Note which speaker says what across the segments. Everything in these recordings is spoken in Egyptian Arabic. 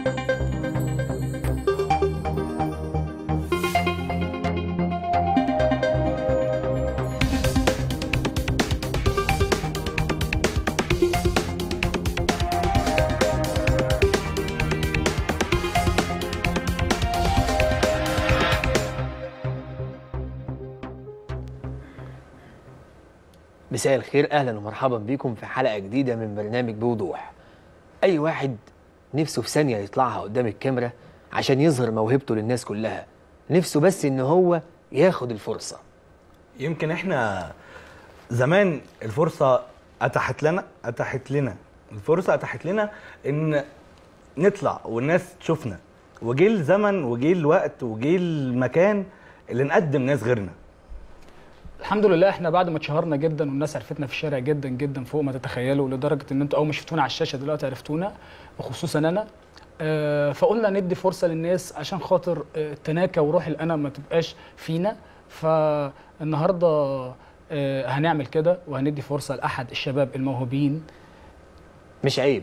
Speaker 1: مساء الخير اهلا ومرحبا بكم في حلقه جديده من برنامج بوضوح اي واحد نفسه في ثانيه يطلعها قدام الكاميرا عشان يظهر موهبته للناس كلها نفسه بس ان هو ياخد الفرصه
Speaker 2: يمكن احنا زمان الفرصة أتاحت لنا أتاحت لنا الفرصة أتاحت لنا إن نطلع والناس تشوفنا وجه الزمن وجه الوقت وجه المكان اللي نقدم ناس غيرنا
Speaker 3: الحمد لله احنا بعد ما اتشهرنا جدا والناس عرفتنا في الشارع جدا جدا فوق ما تتخيلوا لدرجه ان انتوا اول ما شفتونا على الشاشه دلوقتي عرفتونا وخصوصا انا آه، فقلنا ندي فرصه للناس عشان خاطر آه، التناكه وروح الانا ما تبقاش فينا فالنهارده آه، هنعمل كده وهندي فرصه لاحد الشباب الموهوبين
Speaker 1: مش عيب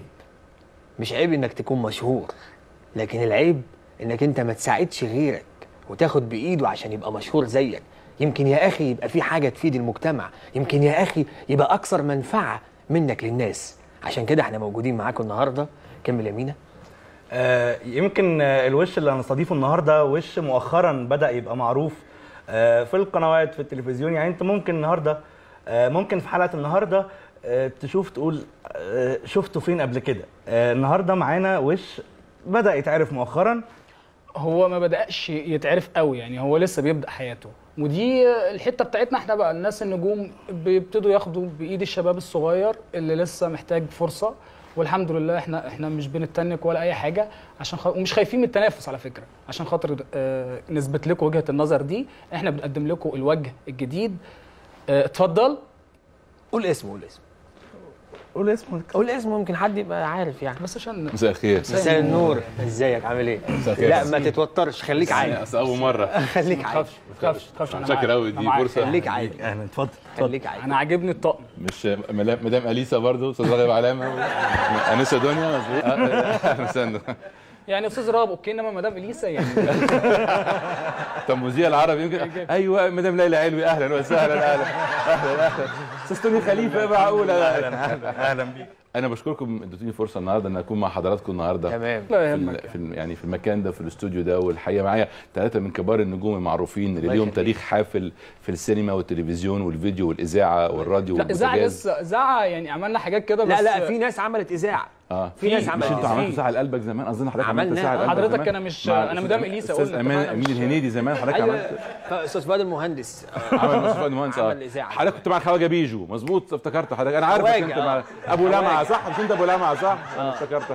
Speaker 1: مش عيب انك تكون مشهور لكن العيب انك انت ما تساعدش غيرك وتاخد بايده عشان يبقى مشهور زيك يمكن يا اخي يبقى في حاجه تفيد المجتمع يمكن يا اخي يبقى اكثر منفعه منك للناس عشان كده احنا موجودين معاكم النهارده كمل يا مينا
Speaker 2: آه، يمكن آه، الوش اللي هنستضيفه النهارده وش مؤخرا بدا يبقى معروف آه، في القنوات في التلفزيون يعني انت ممكن النهارده آه، ممكن في حلقه النهارده آه، تشوف تقول آه، شفته فين قبل كده آه، النهارده معانا وش بدا يتعرف مؤخرا
Speaker 3: هو ما بدأش يتعرف قوي يعني هو لسه بيبدأ حياته ودي الحته بتاعتنا احنا بقى الناس النجوم بيبتدوا ياخدوا بايد الشباب الصغير اللي لسه محتاج فرصه والحمد لله احنا احنا مش بنتنك ولا اي حاجه عشان خ... ومش خايفين من التنافس على فكره عشان خاطر اه نثبت لكم وجهه النظر دي احنا بنقدم لكم الوجه الجديد اه اتفضل
Speaker 1: قول اسمه قول اسمه
Speaker 2: قول اسمك
Speaker 1: قول اسمه ممكن حد يبقى عارف يعني
Speaker 3: بس عشان
Speaker 4: مساء الخير
Speaker 1: مساء النور ازيك عامل ايه
Speaker 4: مساء الخير.
Speaker 1: لا ما تتوترش خليك عادي
Speaker 4: اصل اول مره
Speaker 1: خليك
Speaker 3: ما
Speaker 1: عادي
Speaker 3: تخافش ما تخافش ما تخافش أنا
Speaker 4: شاكر
Speaker 3: معاك.
Speaker 4: قوي
Speaker 3: أنا
Speaker 4: دي
Speaker 3: معاك.
Speaker 4: فرصه
Speaker 1: خليك عادي
Speaker 2: اهلا اتفضل اتفضل
Speaker 1: خليك عادي
Speaker 3: انا عاجبني الطقم
Speaker 4: مش ملا- مدام اليسا برضو استاذ راغب علامه انسه دنيا مظبوط اهلا وسهلا
Speaker 3: يعني استاذ راب اوكي انما مدام اليسا يعني
Speaker 4: طب مذيع العربي يمكن ايوه مدام ليلى علوي اهلا وسهلا اهلا اهلا اهلا استاذ توني خليفه معقوله
Speaker 2: اهلا اهلا اهلا بيك
Speaker 4: انا بشكركم اديتوني فرصه النهارده ان اكون مع حضراتكم النهارده
Speaker 1: تمام
Speaker 3: لا
Speaker 4: في,
Speaker 3: يهمك
Speaker 4: ال- في ال- يعني في المكان ده في الاستوديو ده والحقيقه معايا ثلاثه من كبار النجوم المعروفين اللي
Speaker 1: الله
Speaker 4: ليهم
Speaker 1: يخليك.
Speaker 4: تاريخ حافل في السينما والتلفزيون والفيديو والاذاعه والراديو
Speaker 3: لا اذاعه
Speaker 4: والبوتاجاز.
Speaker 3: لسه اذاعه يعني عملنا حاجات كده بس
Speaker 1: لا لا في ناس عملت اذاعه
Speaker 4: اه
Speaker 1: في ناس
Speaker 4: مش
Speaker 1: عملت
Speaker 4: انتوا
Speaker 1: إذاعة.
Speaker 4: عملتوا ساعه لقلبك زمان اظن حضرتك عملت
Speaker 1: عملنا.
Speaker 4: ساعه لقلبك
Speaker 3: حضرتك
Speaker 4: زمان
Speaker 3: أنا مش-
Speaker 4: مع
Speaker 3: أنا
Speaker 4: الأستاذ
Speaker 3: مدام
Speaker 4: أم-
Speaker 3: إليسا
Speaker 4: استاذ
Speaker 3: قلنا،
Speaker 4: امان
Speaker 3: اتفقنا
Speaker 4: امين
Speaker 3: مش-
Speaker 4: الهنيدي زمان حضرتك
Speaker 1: ايوه
Speaker 4: عملت
Speaker 1: استاذ فؤاد المهندس
Speaker 4: عمل مصطفى المهندس اه
Speaker 1: عمل إذاعة.
Speaker 4: حضرتك كنت مع الخواجه بيجو مظبوط افتكرت حضرتك انا عارف
Speaker 1: خواجة،
Speaker 4: انت مع
Speaker 1: آه.
Speaker 4: ابو
Speaker 1: خواجة.
Speaker 4: لمعه صح مش انت ابو لمعه صح انا افتكرتك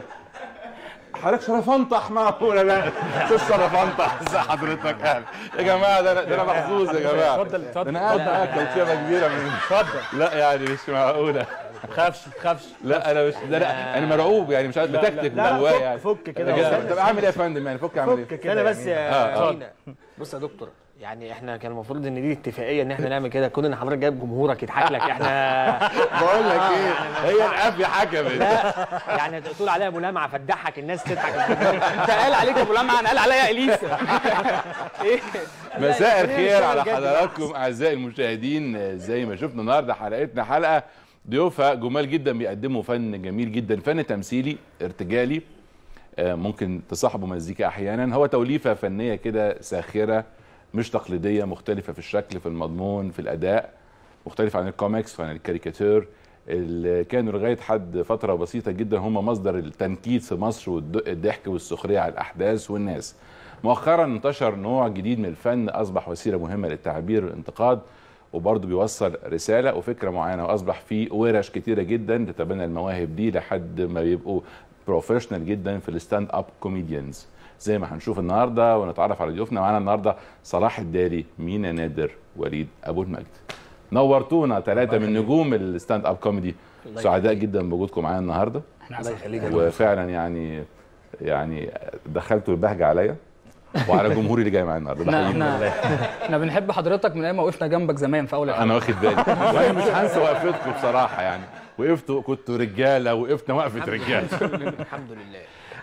Speaker 4: حضرتك شرفنطح معقوله لا استاذ شرفنطح ازي حضرتك اهلا يا جماعه ده أنا- ده انا محظوظ يا جماعه
Speaker 3: اتفضل، اتفضل،
Speaker 4: ده انا قاعد معاك كوكبه كبيره من
Speaker 3: اتفضل
Speaker 4: لا يعني مش معقوله
Speaker 3: ما تخافش ما تخافش
Speaker 4: لا انا مش لا لا انا مرعوب يعني مش عارف بتكتك
Speaker 2: لا، لا،
Speaker 4: جوايا
Speaker 2: فك-
Speaker 4: يعني
Speaker 2: فك كده
Speaker 4: أنا
Speaker 2: بس.
Speaker 4: جسمي- طب اعمل ايه يا فندم يعني فك اعمل
Speaker 2: فك
Speaker 4: ايه
Speaker 2: كده
Speaker 1: انا بس
Speaker 2: يعني.
Speaker 1: يا
Speaker 4: آه.
Speaker 1: مينا بص يا دكتور يعني احنا كان المفروض ان دي اتفاقيه ان احنا نعمل كده كون ان حضرتك جايب جمهورك يضحك لك احنا
Speaker 4: بقول لك ايه هي القافيه حكمت
Speaker 1: يعني تقول عليها ملامعه فتضحك الناس تضحك
Speaker 3: انت قال عليك ابو لمعه انا قال عليا اليسا ايه
Speaker 4: مساء
Speaker 1: لا،
Speaker 4: الخير على
Speaker 1: بجد
Speaker 4: حضراتكم اعزائي المشاهدين زي ما شفنا النهارده حلقتنا حلقه ضيوفها جمال جدا بيقدموا فن جميل جدا فن تمثيلي ارتجالي آه، ممكن تصاحبه مزيكا احيانا هو توليفه فنيه كده ساخره مش تقليديه مختلفه في الشكل في المضمون في الاداء مختلف عن الكوميكس وعن الكاريكاتير اللي كانوا لغايه حد فتره بسيطه جدا هم مصدر التنكيت في مصر والضحك والسخريه على الاحداث والناس مؤخرا انتشر نوع جديد من الفن اصبح وسيله مهمه للتعبير والانتقاد وبرضه بيوصل رساله وفكره معينه واصبح في ورش كتيره جدا تتبنى المواهب دي لحد ما يبقوا بروفيشنال جدا في الستاند اب كوميديانز زي ما هنشوف النهارده ونتعرف على ضيوفنا معانا النهارده صلاح الدالي مينا نادر وليد ابو المجد نورتونا ثلاثه من نجوم الستاند اب كوميدي سعداء جدا بوجودكم معانا النهارده
Speaker 1: الله يخليك يا دكتور.
Speaker 4: وفعلا يعني يعني دخلتوا البهجه عليا وعلى جمهوري اللي جاي معانا النهارده
Speaker 3: احنا
Speaker 4: بحييكم.
Speaker 3: احنا احنا بنحب حضرتك من ايام ما وقفنا جنبك زمان في اول الحلقه
Speaker 4: انا واخد بالي وانا مش هنسى وقفتكم بصراحه يعني وقفتوا كنتوا رجاله وقفنا وقفه رجاله
Speaker 1: الحمد لله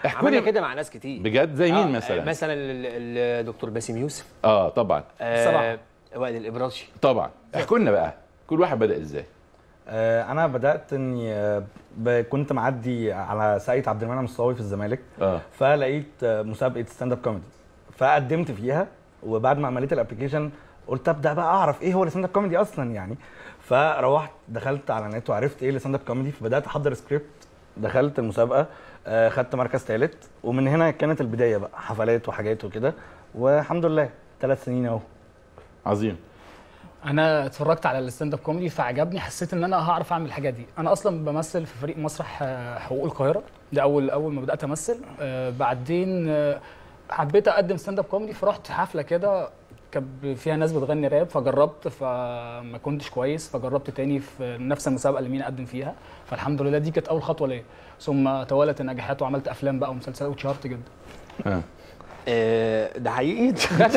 Speaker 4: احكوا
Speaker 1: عملنا
Speaker 4: لي
Speaker 1: كده مع ناس كتير
Speaker 4: بجد زي مين
Speaker 1: آه،
Speaker 4: مثلا
Speaker 1: مثلا ال- الدكتور باسم يوسف
Speaker 4: اه طبعا
Speaker 1: آه،
Speaker 3: صراحة.
Speaker 1: وائل الابراشي
Speaker 4: طبعا احكوا لنا بقى كل واحد بدا ازاي
Speaker 2: آه، انا بدات اني آه، ب- كنت معدي على ساقية عبد المنعم الصاوي في الزمالك
Speaker 4: اه
Speaker 2: فلقيت آه، مسابقه ستاند اب كوميدي فقدمت فيها وبعد ما عملت الابلكيشن قلت ابدا بقى اعرف ايه هو الستاند اب كوميدي اصلا يعني فروحت دخلت على النت وعرفت ايه الستاند اب كوميدي فبدات احضر سكريبت دخلت المسابقه آه، خدت مركز ثالث ومن هنا كانت البدايه بقى حفلات وحاجات وكده والحمد لله ثلاث سنين اهو
Speaker 4: عظيم
Speaker 3: انا اتفرجت على الستاند اب كوميدي فعجبني حسيت ان انا هعرف اعمل الحاجات دي انا اصلا بمثل في فريق مسرح آه، حقوق القاهره ده اول اول ما بدات امثل آه، بعدين آه، حبيت اقدم ستاند اب كوميدي فرحت حفله كده كان فيها ناس بتغني راب فجربت فما كنتش كويس فجربت تاني في نفس المسابقه اللي مين اقدم فيها فالحمد لله دي كانت اول خطوه ليا ثم توالت النجاحات وعملت افلام بقى ومسلسلات واتشهرت جدا
Speaker 4: آه.
Speaker 1: آه، ده حقيقي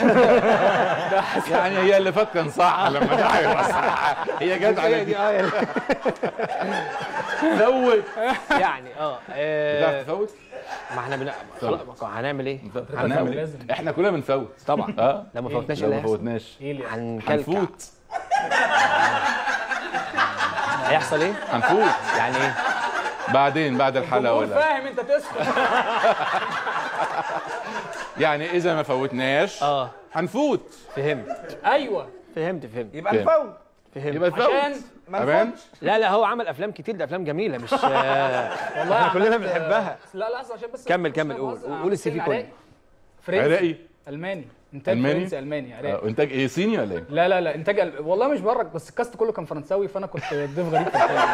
Speaker 4: يعني هي اللي فات كان صح لما ده هيبقى صح هي جت على دي
Speaker 1: اه يعني-
Speaker 4: زود
Speaker 1: يعني اه
Speaker 4: بتعرف
Speaker 1: آه،
Speaker 4: تفوت
Speaker 1: ما احنا بن... خلاص هنعمل ايه؟
Speaker 4: هنعمل ايه
Speaker 3: لازم.
Speaker 4: احنا كلنا بنفوت
Speaker 1: طبعا
Speaker 4: اه
Speaker 1: لو ما فوتناش
Speaker 4: لو
Speaker 1: اللي
Speaker 4: ما
Speaker 1: هيحصل
Speaker 4: فوتناش
Speaker 3: ايه اللي
Speaker 1: هنكلكع
Speaker 4: هنفوت
Speaker 1: هيحصل ايه؟
Speaker 4: هنفوت
Speaker 1: يعني ايه؟
Speaker 4: بعدين بعد الحلقه
Speaker 3: الجمهور
Speaker 4: ولا
Speaker 3: فاهم انت تسكت
Speaker 4: يعني اذا ما فوتناش
Speaker 1: اه
Speaker 4: هنفوت
Speaker 1: فهمت
Speaker 3: ايوه
Speaker 1: فهمت فهمت
Speaker 2: يبقى
Speaker 4: فاهم.
Speaker 2: نفوت
Speaker 1: فهمت
Speaker 4: يبقى تفوت
Speaker 3: عشان
Speaker 2: ما
Speaker 4: تمام
Speaker 2: نفوتش
Speaker 1: لا لا هو عمل افلام كتير ده افلام جميله مش آه،
Speaker 3: والله
Speaker 1: احنا كلنا
Speaker 3: عملت-
Speaker 1: بنحبها
Speaker 3: لا لا عشان بس
Speaker 1: كمل،
Speaker 3: مش
Speaker 1: كمل،
Speaker 3: فاهم
Speaker 1: قول.
Speaker 3: قصدي.
Speaker 1: قول
Speaker 3: عملت
Speaker 1: السي في
Speaker 3: فيلم
Speaker 1: كله.
Speaker 3: عراقي. فرنسي
Speaker 4: عراقي
Speaker 3: الماني انتاج
Speaker 4: ألماني؟
Speaker 3: فرنسي الماني
Speaker 4: آه،
Speaker 3: عراقي
Speaker 4: انتاج ايه صيني ولا ايه؟
Speaker 3: لا لا لا انتاج ال- والله مش برك بس الكاست كله كان فرنساوي فانا كنت ضيف غريب في الفيلم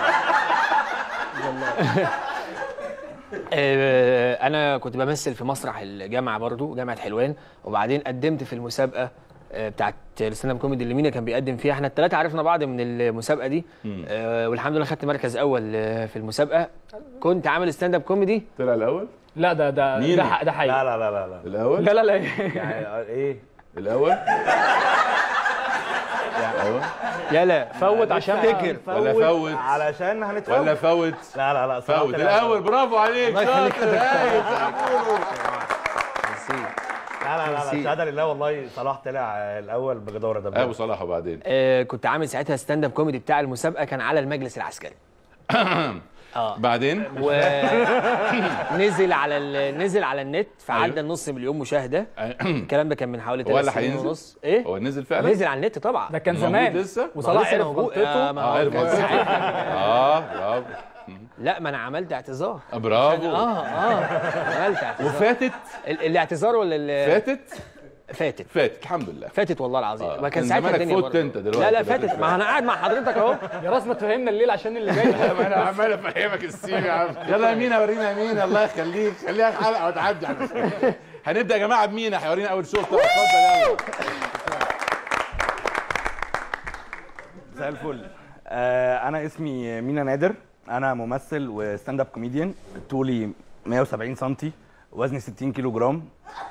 Speaker 1: آه، انا كنت بمثل في مسرح الجامعه برضو جامعه حلوان وبعدين قدمت في المسابقه آه، بتاعت الستاند اب كوميدي اللي مينا كان بيقدم فيها احنا الثلاثه عرفنا بعض من المسابقه دي آه، والحمد لله خدت مركز اول آه، في المسابقه كنت عامل ستاند اب كوميدي
Speaker 4: طلع الاول؟
Speaker 3: لا ده ده
Speaker 4: مين؟
Speaker 3: ده, ح- ده حقيقي
Speaker 2: لا لا لا لا لا
Speaker 4: الاول؟
Speaker 3: لا لا لا
Speaker 2: يعني ايه
Speaker 4: الاول؟ الاول
Speaker 1: لا لا
Speaker 3: فوت عشان
Speaker 1: افتكر
Speaker 4: ولا فوت
Speaker 2: علشان هنتفوت
Speaker 4: ولا فوت
Speaker 2: لا لا لا صراحة
Speaker 4: فوت
Speaker 2: لا.
Speaker 4: الاول برافو عليك
Speaker 1: الله يخليك.
Speaker 4: شاطر هايل سقفوله.
Speaker 1: نسيت.
Speaker 2: لا لا لا, لا
Speaker 1: نسيت.
Speaker 2: شهاده لله والله صلاح طلع آه، الاول بجداره ده بجد.
Speaker 4: ابو صلاح وبعدين
Speaker 1: آه، كنت عامل ساعتها ستاند اب كوميدي بتاع المسابقه كان على المجلس العسكري اه
Speaker 4: بعدين
Speaker 1: ونزل على ال... نزل على النت فعدى النص مليون مشاهده الكلام ده كان من حوالي ثلاث
Speaker 4: ولا
Speaker 1: سنين
Speaker 4: هينزل؟
Speaker 1: ونص ايه
Speaker 4: هو نزل فعلا؟
Speaker 1: نزل على النت طبعا
Speaker 3: ده كان
Speaker 4: موجود
Speaker 3: زمان
Speaker 4: لسه؟
Speaker 3: وصلاح
Speaker 1: لسه
Speaker 3: عرف
Speaker 1: موجود.
Speaker 3: غلطته
Speaker 1: آه، ما هو
Speaker 4: اه عارف
Speaker 1: كان
Speaker 4: غلطته.
Speaker 1: ساعتها-
Speaker 4: اه برافو
Speaker 1: لا ما انا عملت اعتذار
Speaker 4: برافو
Speaker 1: اه اه عملت اعتذار
Speaker 4: وفاتت
Speaker 1: ال- الاعتذار ولا ال-
Speaker 4: فاتت
Speaker 1: فاتت
Speaker 4: فاتت الحمد لله
Speaker 1: فاتت والله العظيم
Speaker 4: آه،
Speaker 1: ما
Speaker 4: كان
Speaker 1: كان ساعتها
Speaker 4: زمانك
Speaker 1: الدنيا
Speaker 4: فوت
Speaker 1: برضه.
Speaker 4: انت دلوقتي
Speaker 1: لا لا
Speaker 4: لكن
Speaker 1: فاتت
Speaker 4: فاتت.
Speaker 1: ما انا قاعد مع حضرتك اهو
Speaker 3: يا راس ما تفهمنا الليل عشان اللي جاي
Speaker 4: ما انا عمال افهمك السيم يا عم يلا يا مينا ورينا يا مينا الله يخليك خليها الحلقه وتعدي على خير. هنبدا يا جماعه بمينا هيورينا اول شوط اتفضل يلا
Speaker 2: زي الفل آه انا اسمي مينا نادر انا ممثل وستاند اب كوميديان طولي 170 سم وزني 60 كيلو جرام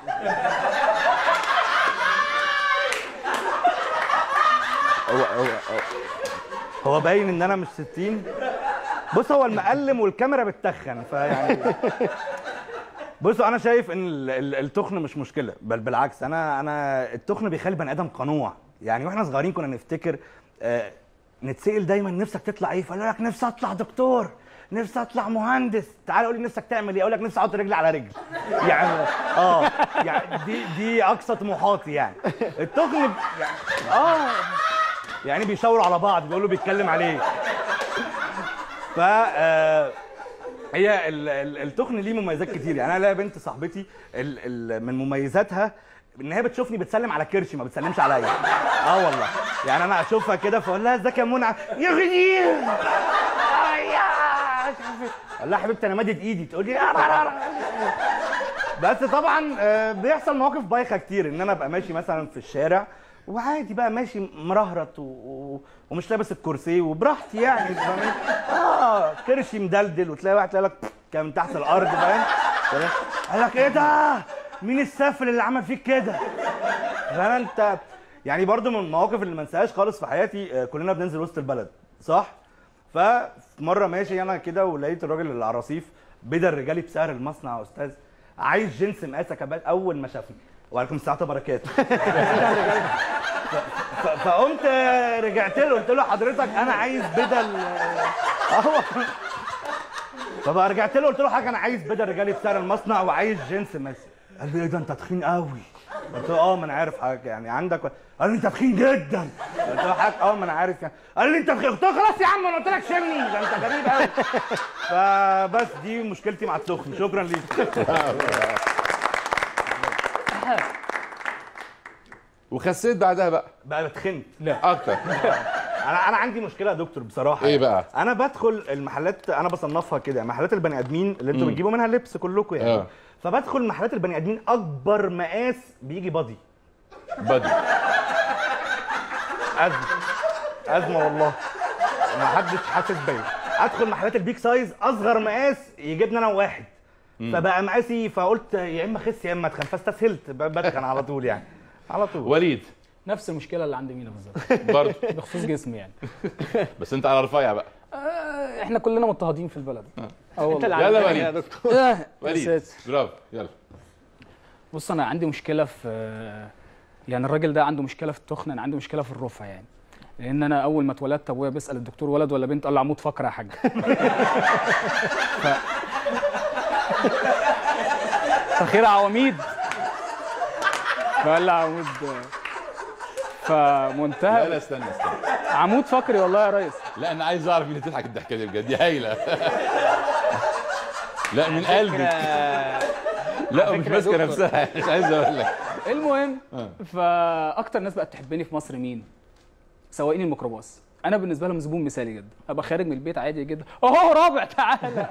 Speaker 2: هو هو هو, هو باين ان انا مش 60 بص هو المقلم والكاميرا بتتخن فيعني بصوا انا شايف ان ال- ال- التخن مش مشكله بل بالعكس انا انا التخن بيخلي بني ادم قنوع يعني واحنا صغيرين كنا نفتكر آه نتسال دايما نفسك تطلع ايه فقالوا لك نفسي اطلع دكتور نفسي اطلع مهندس تعال قول لي نفسك تعمل ايه اقول لك نفسي احط رجلي على رجل يعني اه يعني دي دي اقصى طموحاتي يعني التخن ب- يعني اه يعني بيشاوروا على بعض بيقولوا بيتكلم عليه ف آه، هي ال- ال- التخن ليه مميزات كتير يعني انا ليا بنت صاحبتي ال ال من مميزاتها ان هي بتشوفني بتسلم على كرشي ما بتسلمش عليا اه والله يعني انا اشوفها كده فاقول لها ازيك يا منى يا غني آه يا مش عارف إيه. اقول لها حبيبتي انا مادد ايدي تقول لي لا لا لا بس طبعا آه، بيحصل مواقف بايخه كتير ان انا ابقى ماشي مثلا في الشارع وعادي بقى ماشي مرهرط و... و... ومش لابس الكرسي وبراحتي يعني فاهم اه كرشي مدلدل وتلاقي واحد تلاقي لك كان من تحت الارض فاهم قال لك ايه ده مين السافل اللي عمل فيك كده فانا انت يعني برضو من المواقف اللي ما انساهاش خالص في حياتي آه، كلنا بننزل وسط البلد صح فمره ماشي انا كده ولقيت الراجل اللي على الرصيف بدل رجالي بسعر المصنع يا استاذ عايز جنس مقاسك يا باشا اول ما شافني وعليكم السلام وبركاته ف- فقمت رجعت له قلت له حضرتك انا عايز بدل اهو فبقى رجعت له قلت له حاجه انا عايز بدل رجالي بسعر المصنع وعايز جنس مثلا قال لي ايه ده انت تخين قوي قلت له اه ما انا عارف حاجه يعني عندك قال لي انت تخين جدا قلت له حاجه اه ما انا عارف يعني قال لي انت تخين قلت له خلاص يا عم انا قلت لك شمني ده انت غريب قوي فبس دي مشكلتي مع التخن شكرا ليك
Speaker 4: وخسيت بعدها بقى
Speaker 2: بقى بتخنت
Speaker 4: اكتر
Speaker 2: انا انا عندي مشكله يا دكتور بصراحه
Speaker 4: إيه
Speaker 2: يعني.
Speaker 4: بقى؟
Speaker 2: انا بدخل المحلات انا بصنفها كده محلات البني ادمين اللي انتوا بتجيبوا منها لبس كلكم يعني
Speaker 4: آه.
Speaker 2: فبدخل محلات البني ادمين اكبر مقاس بيجي بادي
Speaker 4: بدري
Speaker 2: ازمه ازمه والله ما حدش حاسس بيا ادخل محلات البيك سايز اصغر مقاس يجيبني انا واحد فبقى مقاسي فقلت يا اما اخس يا اما اتخن فاستسهلت ب- بتخن على طول يعني على طول
Speaker 4: وليد
Speaker 3: نفس المشكله اللي عند مينا بالظبط
Speaker 4: برضه
Speaker 3: بخصوص جسمي يعني
Speaker 4: بس انت على رفيع بقى
Speaker 3: آه، احنا كلنا مضطهدين في البلد اه
Speaker 1: انت
Speaker 3: والله
Speaker 1: اللي
Speaker 4: يلا
Speaker 1: عملتها
Speaker 4: وليد.
Speaker 1: يا دكتور
Speaker 3: آه، يا
Speaker 4: وليد
Speaker 3: ساتر.
Speaker 4: برافو يلا
Speaker 3: بص انا عندي مشكله في يعني الراجل ده عنده مشكله في التخن انا عندي مشكله في الرفع يعني لان انا اول ما اتولدت ابويا بيسال الدكتور ولد ولا بنت قال له عمود فقره يا حاج ف... فخير عواميد فقال لي عمود
Speaker 4: لا
Speaker 3: فمنتهى
Speaker 4: لا استنى استنى
Speaker 3: عمود فقري والله يا ريس
Speaker 4: لا انا عايز اعرف مين اللي تضحك الضحكه دي بجد دي هايله لا من قلبك لا مش
Speaker 1: فكرة
Speaker 4: ماسكه
Speaker 1: دكتور.
Speaker 4: نفسها مش عايز اقول لك
Speaker 3: المهم
Speaker 4: آه.
Speaker 3: فاكتر ناس بقت تحبني في مصر مين سواقين الميكروباص انا بالنسبه لهم زبون مثالي جدا ابقى خارج من البيت عادي جدا اهو رابع تعالى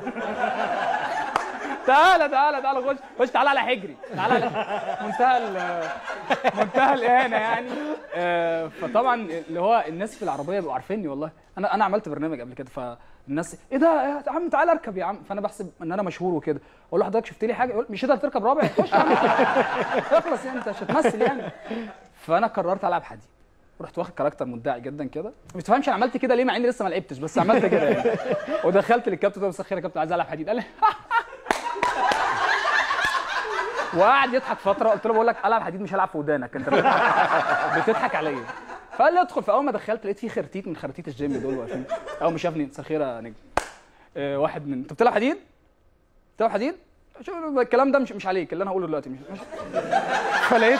Speaker 3: تعالى تعالى تعالى خش خش تعالى على حجري تعالى على منتهى ال- منتهى الاهانه يعني آه، فطبعا اللي هو الناس في العربيه بيبقوا عارفيني والله انا انا عملت برنامج قبل كده فالناس ايه ده يا عم تعالى اركب يا عم فانا بحسب ان انا مشهور وكده اقول له حضرتك شفت لي حاجه يقول مش انت هتركب رابع خش يا عم اخلص يعني انت مش هتمثل يعني فانا قررت العب حدي رحت واخد كاركتر مدعي جدا كده مش تفهمش انا عملت كده ليه مع اني لسه ما لعبتش بس عملت كده يعني ودخلت للكابتن قلت له مساء الخير يا كابتن عايز العب حديد قال لي وقعد يضحك فتره قلت له بقول لك العب حديد مش هلعب في ودانك انت بتضحك- بتضحك عليا فقال لي ادخل فاول ما دخلت لقيت في خرتيت من خرتيت الجيم دول واقفين اول ما شافني مساء الخير يا نجم آه، واحد من انت بتلعب حديد؟ بتلعب حديد؟ شوف الكلام ده مش مش عليك اللي انا هقوله دلوقتي مش مش فلقيت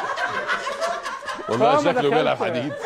Speaker 4: والله
Speaker 3: فأول ما
Speaker 4: شكله بيلعب
Speaker 3: دخلت-
Speaker 4: حديد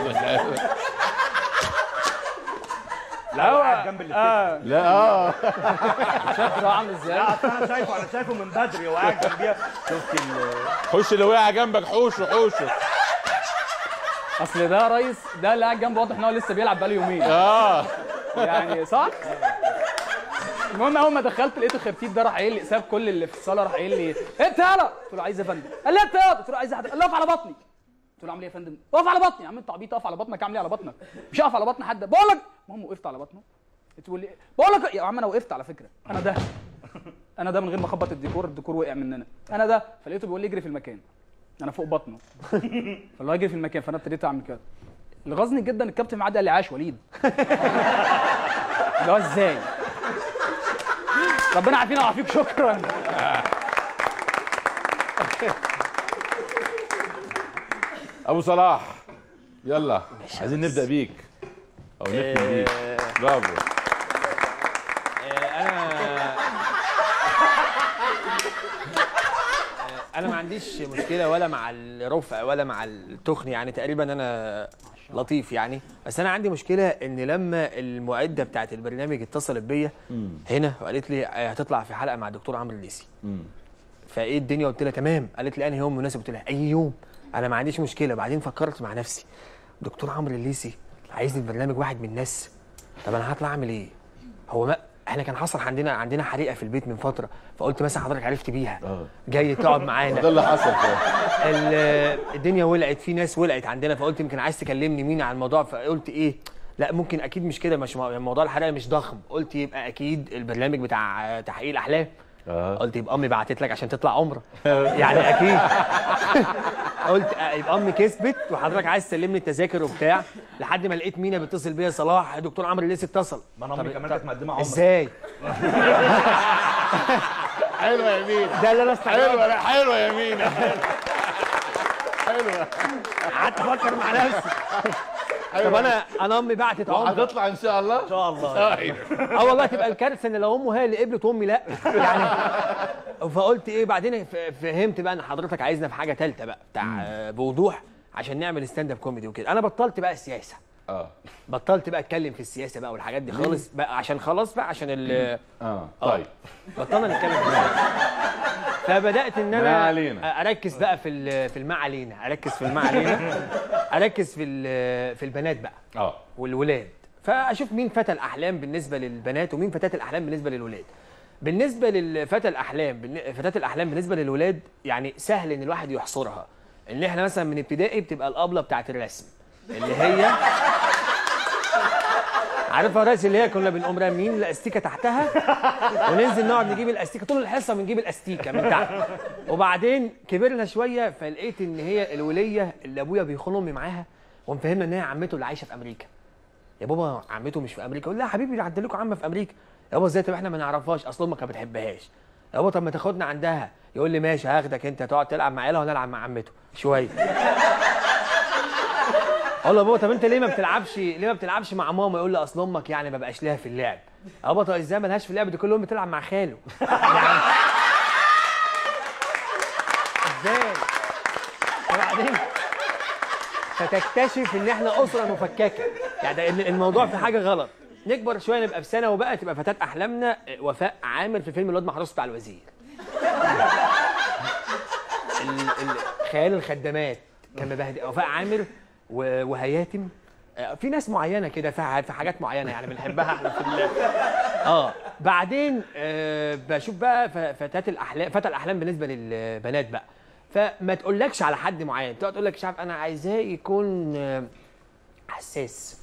Speaker 2: لا هو قاعد جنب الاستيشن
Speaker 3: اه
Speaker 4: لا اه
Speaker 3: شايف ده عامل ازاي؟
Speaker 2: انا شايفه انا شايفه من بدري هو قاعد جنبيها شفت ال
Speaker 4: خش اللي وقع جنبك حوشه حوشه
Speaker 3: اصل ده يا ريس ده اللي قاعد جنبه واضح ان هو لسه بيلعب بقاله يومين
Speaker 4: اه
Speaker 3: يعني صح؟ المهم اول ما دخلت لقيت الخرتيت ده راح قايل لي ساب كل اللي في الصاله راح قايل لي انت يالا قلت له عايز يا فندم قال لي انت يالا قلت له عايز احد قال لي اقف على بطني قلت له عامل ايه يا فندم اقف على بطني يا عم انت عبيط اقف على بطنك اعمل ايه على بطنك مش هقف على بطن حد بقول لك المهم وقفت على بطنه تقول لي بقول لك يا عم انا وقفت على فكره انا ده انا ده من غير ما اخبط الديكور الديكور وقع مننا انا ده فلقيته بيقول لي اجري في المكان انا فوق بطنه فاللي هو اجري في المكان فانا ابتديت اعمل كده اللي غاظني جدا الكابتن معدي قال لي عاش وليد اللي هو ازاي ربنا عافينا وعافيك شكرا
Speaker 4: ابو صلاح يلا عايزين نبدا بيك او نختم بيك برافو
Speaker 1: انا انا ما عنديش مشكله ولا مع الرفع ولا مع التخن يعني تقريبا انا لطيف يعني بس انا عندي مشكله ان لما المعده بتاعت البرنامج اتصلت بيا هنا وقالت لي آه، هتطلع في حلقه مع دكتور عمرو الليسي
Speaker 4: مم.
Speaker 1: فايه الدنيا قلت لها تمام قالت لي انهي يوم مناسب قلت لها اي يوم انا ما عنديش مشكله بعدين فكرت مع نفسي دكتور عمرو الليسي عايزني البرنامج واحد من الناس طب انا هطلع اعمل ايه هو ما احنا كان حصل عندنا عندنا حريقه في البيت من فتره فقلت مثلا حضرتك عرفت بيها
Speaker 4: اه
Speaker 1: جاي تقعد معانا
Speaker 4: ده اللي حصل فعلا.
Speaker 1: ال- الدنيا ولعت في ناس ولعت عندنا فقلت يمكن عايز تكلمني مين عن الموضوع فقلت ايه لا ممكن اكيد مش كده مش مو- موضوع الحريقه مش ضخم قلت يبقى اكيد البرنامج بتاع تحقيق الاحلام
Speaker 4: اه
Speaker 1: قلت يبقى امي بعتت لك عشان تطلع عمره يعني اكيد قلت آه، يبقى امي كسبت وحضرتك عايز تسلمني التذاكر وبتاع لحد ما لقيت مينا بيتصل بيا صلاح دكتور عمرو لسه اتصل
Speaker 2: ما انا امي
Speaker 1: طب-
Speaker 2: كمان
Speaker 1: طب
Speaker 2: كانت مقدمه عمر
Speaker 1: ازاي
Speaker 4: حلوه يا مينا
Speaker 1: ده اللي انا استغربت
Speaker 4: حلوه لا حلوه يا مينا حلوه
Speaker 1: قعدت افكر مع نفسي طب انا انا امي بعتت عمر
Speaker 4: هتطلع ان شاء الله ان
Speaker 1: شاء الله اه والله تبقى الكارثه ان لو امه هي اللي قبلت وامي لا يعني فقلت ايه بعدين ف- فهمت بقى ان حضرتك عايزنا في حاجه ثالثه بقى بتاع آه، بوضوح عشان نعمل ستاند اب كوميدي وكده انا بطلت بقى السياسه
Speaker 4: اه
Speaker 1: بطلت بقى اتكلم في السياسه بقى والحاجات دي خالص بقى عشان خلاص بقى عشان ال
Speaker 4: اه طيب
Speaker 1: بطلنا نتكلم في السياسة. فبدات ان
Speaker 4: ما
Speaker 1: انا
Speaker 4: علينا.
Speaker 1: اركز بقى في ال- في الما علينا اركز في الما علينا اركز في ال- في البنات بقى
Speaker 4: اه
Speaker 1: والولاد فاشوف مين فتى الاحلام بالنسبه للبنات ومين فتاه الاحلام بالنسبه للولاد بالنسبه للفتى الاحلام بالن- فتاه الاحلام بالنسبه للولاد يعني سهل ان الواحد يحصرها ان احنا مثلا من ابتدائي بتبقى الابله بتاعه الرسم اللي هي عارفها الرئيس اللي هي كنا بنقوم رامين الاستيكه تحتها وننزل نقعد نجيب الاستيكه طول الحصه بنجيب الاستيكه من تحت وبعدين كبرنا شويه فلقيت ان هي الوليه اللي ابويا بيخون امي معاها ومفهمنا ان هي عمته اللي عايشه في امريكا يا بابا عمته مش في امريكا اقول لها يا حبيبي عدى لكم عمه في امريكا يا بابا ازاي طب احنا ما نعرفهاش اصل امك ما بتحبهاش يا بابا طب ما تاخدنا عندها يقول لي ماشي هاخدك انت تقعد تلعب مع عيالها وانا العب مع عمته شويه اقول له يا بابا طب انت ليه ما بتلعبش ليه ما بتلعبش مع ماما يقول لي اصل امك يعني ما بقاش ليها في اللعب يا بابا طب ازاي مالهاش في اللعب دي كل يوم بتلعب مع خاله يعني ازاي وبعدين فتكتشف ان احنا اسره مفككه يعني ده ال- الموضوع في حاجه غلط نكبر شويه نبقى في سنه وبقى تبقى فتاه احلامنا وفاء عامر في فيلم الواد محروس بتاع الوزير ال- ال- خيال الخدامات كان مبهدل وفاء عامر و- وهياتم آه، في ناس معينه كده في في حاجات معينه يعني بنحبها احنا في ال- اه بعدين آه بشوف بقى ف- فتاه الاحلام فتى الاحلام بالنسبه للبنات بقى فما تقولكش على حد معين تقعد تقول لك مش عارف انا عايزاه يكون آه، حساس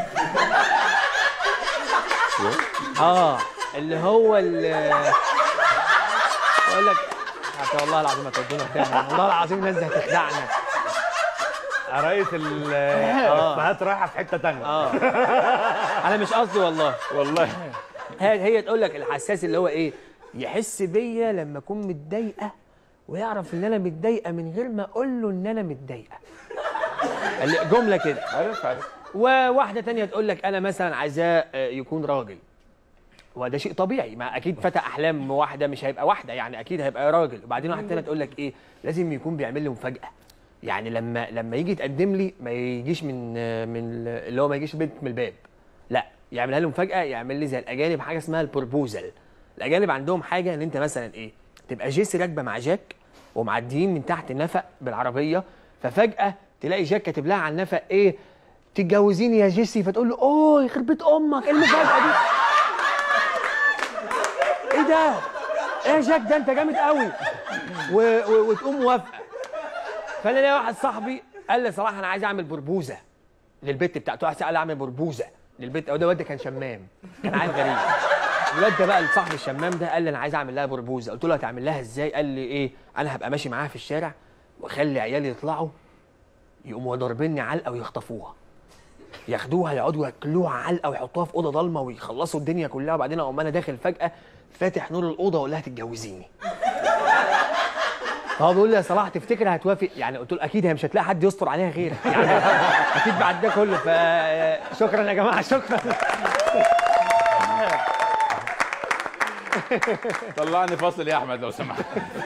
Speaker 1: اه اللي هو ال اقول لك حتى والله العظيم هتودونا في داهية. والله العظيم الناس دي هتخدعنا
Speaker 2: قرايه الافيهات رايحه في حته تانية
Speaker 1: اه انا مش قصدي والله
Speaker 4: والله
Speaker 1: هي هي تقول لك الحساس اللي هو ايه يحس بيا لما اكون متضايقه ويعرف ان انا متضايقه من غير ما اقول له ان انا متضايقه ال- جمله كده
Speaker 4: عارف عارف
Speaker 1: وواحده تانية تقول لك انا مثلا عايزاه آه، يكون راجل وده شيء طبيعي ما اكيد فتى احلام واحده مش هيبقى واحده يعني اكيد هيبقى راجل وبعدين واحده تانية تقول لك ايه لازم يكون بيعمل لي مفاجاه يعني لما لما يجي يتقدم لي ما يجيش من آه، من اللي هو ما يجيش بنت من الباب لا يعملها له مفاجاه يعمل لي زي الاجانب حاجه اسمها البروبوزل الاجانب عندهم حاجه ان انت مثلا ايه تبقى جيسي راكبه مع جاك ومعديين من تحت النفق بالعربيه ففجاه تلاقي جاك كاتب لها على النفق ايه تتجوزيني يا جيسي فتقول له اوه يخرب بيت امك ايه المفاجاه دي ايه ده ايه يا جاك ده انت جامد قوي و... و... وتقوم موافقه فانا ليا واحد صاحبي قال لي صراحه انا عايز اعمل بربوزه للبت بتاعته عايز قال اعمل بربوزه للبت او ده واد كان شمام كان عيل غريب الواد ده بقى صاحب الشمام ده قال لي انا عايز اعمل لها بربوزه قلت له هتعمل لها ازاي قال لي ايه انا هبقى ماشي معاها في الشارع واخلي عيالي يطلعوا يقوموا ضاربيني علقه ويخطفوها ياخدوها يقعدوا ياكلوها علقه ويحطوها في اوضه ضلمه ويخلصوا الدنيا كلها وبعدين اقوم انا داخل فجاه فاتح نور الاوضه واقول لها تتجوزيني فهو بيقول لي يا صلاح تفتكر هتوافق يعني قلت له اكيد هي مش هتلاقي حد يستر عليها غيرك يعني اكيد بعد ده كله فشكرا يا جماعه شكرا
Speaker 4: طلعني فاصل يا احمد لو سمحت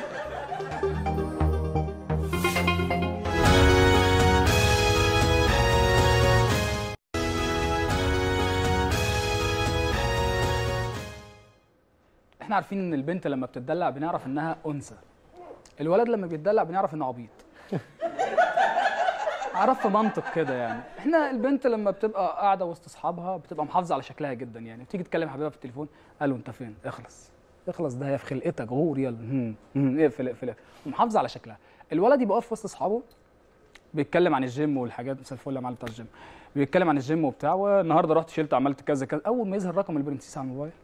Speaker 3: احنا عارفين ان البنت لما بتدلع بنعرف انها انثى الولد لما بيتدلع بنعرف انه عبيط عرف في منطق كده يعني احنا البنت لما بتبقى قاعده وسط اصحابها بتبقى محافظه على شكلها جدا يعني بتيجي تكلم حبيبها في التليفون قالوا انت فين اخلص اخلص ده هي في خلقتك غور يلا هم، هم، اقفل اقفل اقفل. ومحافظه على شكلها الولد يبقى واقف وسط اصحابه بيتكلم عن الجيم والحاجات مساء الفل يا معلم بتاع الجيم بيتكلم عن الجيم وبتاع والنهارده رحت شلت عملت كذا كذا اول ما يظهر رقم البرنسيس على الموبايل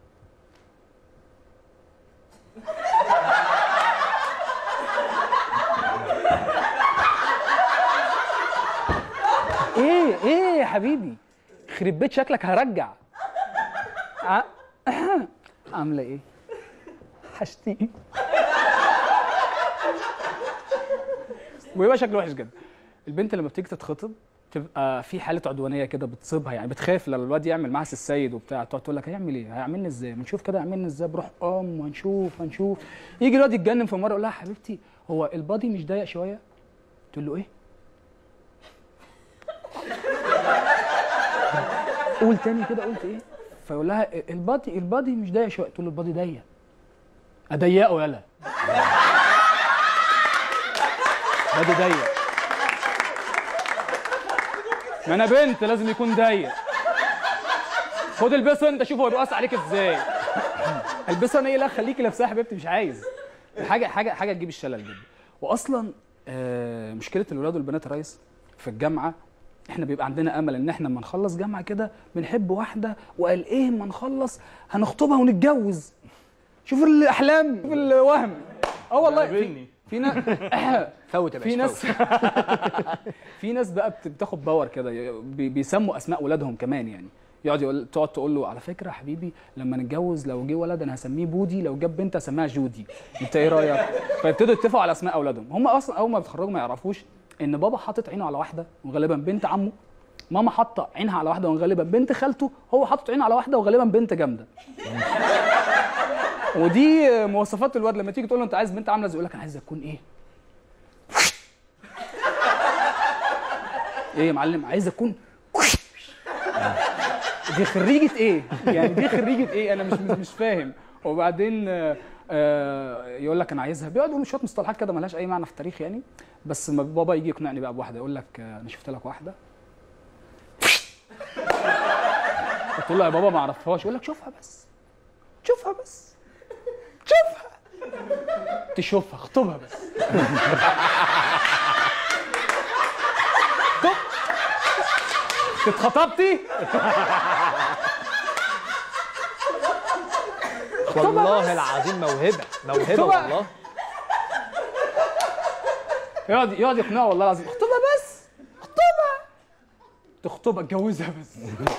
Speaker 3: ايه ايه يا حبيبي خرب بيت شكلك هرجع ع- عامله ايه وحشتيني ويبقى شكله وحش جدا البنت لما بتيجي تتخطب تبقى في حاله عدوانيه كده بتصيبها يعني بتخاف لما الواد يعمل معاها السيد وبتاع تقعد تقول لك هيعمل ايه؟ هيعملني ازاي؟ ما نشوف كده هيعملني ازاي بروح ام وهنشوف هنشوف يجي الواد يتجنن في مره يقول لها حبيبتي هو البادي مش ضيق شويه؟ تقول له ايه؟ قول تاني كده قلت ايه؟ فيقول لها البادي البادي مش ضيق شويه تقول له البادي ضيق اضيقه يلا بادي ضيق ما انا بنت لازم يكون ضيق خد البسه انت شوف هو بيقص عليك ازاي البسه انا ايه لا خليكي لابساها يا حبيبتي مش عايز حاجه حاجه حاجه تجيب الشلل جدا واصلا آه مشكله الولاد والبنات يا ريس في الجامعه احنا بيبقى عندنا امل ان احنا لما نخلص جامعه كده بنحب واحده وقال ايه اما نخلص هنخطبها ونتجوز شوف الاحلام شوف الوهم اه والله في,
Speaker 2: قابلني.
Speaker 3: في ناس
Speaker 1: فوت يا
Speaker 3: في
Speaker 1: باشا
Speaker 3: ناس
Speaker 1: فوت.
Speaker 3: في ناس بقى بت- بتاخد باور كده بي- بيسموا اسماء اولادهم كمان يعني يقعد يقول تقعد تقول له على فكره يا حبيبي لما نتجوز لو جه ولد انا هسميه بودي لو جاب بنت هسميها جودي انت ايه رايك فيبتدوا يتفقوا على اسماء اولادهم هم اصلا اول ما بيتخرجوا ما يعرفوش ان بابا حاطط عينه على واحده وغالبا بنت عمه ماما حاطه عينها على واحده وغالبا بنت خالته هو حاطط عينه على واحده وغالبا بنت جامده ودي مواصفات الواد لما تيجي تقول له انت عايز بنت عامله ازاي يقول لك انا عايز اكون ايه ايه يا معلم عايز اكون دي خريجه ايه يعني دي خريجه ايه انا مش مش مش فاهم وبعدين آه، آه، يقول لك انا عايزها بيقعد يقول شويه مصطلحات كده ملهاش اي معنى في التاريخ يعني بس لما بابا يجي يقنعني بقى بواحده يقول لك آه، انا شفت لك واحده تقول له يا بابا ما اعرفهاش يقول لك شوفها بس شوفها بس شوفها تشوفها اخطبها بس خطب اتخطبتي
Speaker 1: والله العظيم موهبه موهبه
Speaker 3: طبعا.
Speaker 1: والله
Speaker 3: يقعد يقعد يقنعه والله العظيم اخطبها بس اخطبها تخطبها اتجوزها بس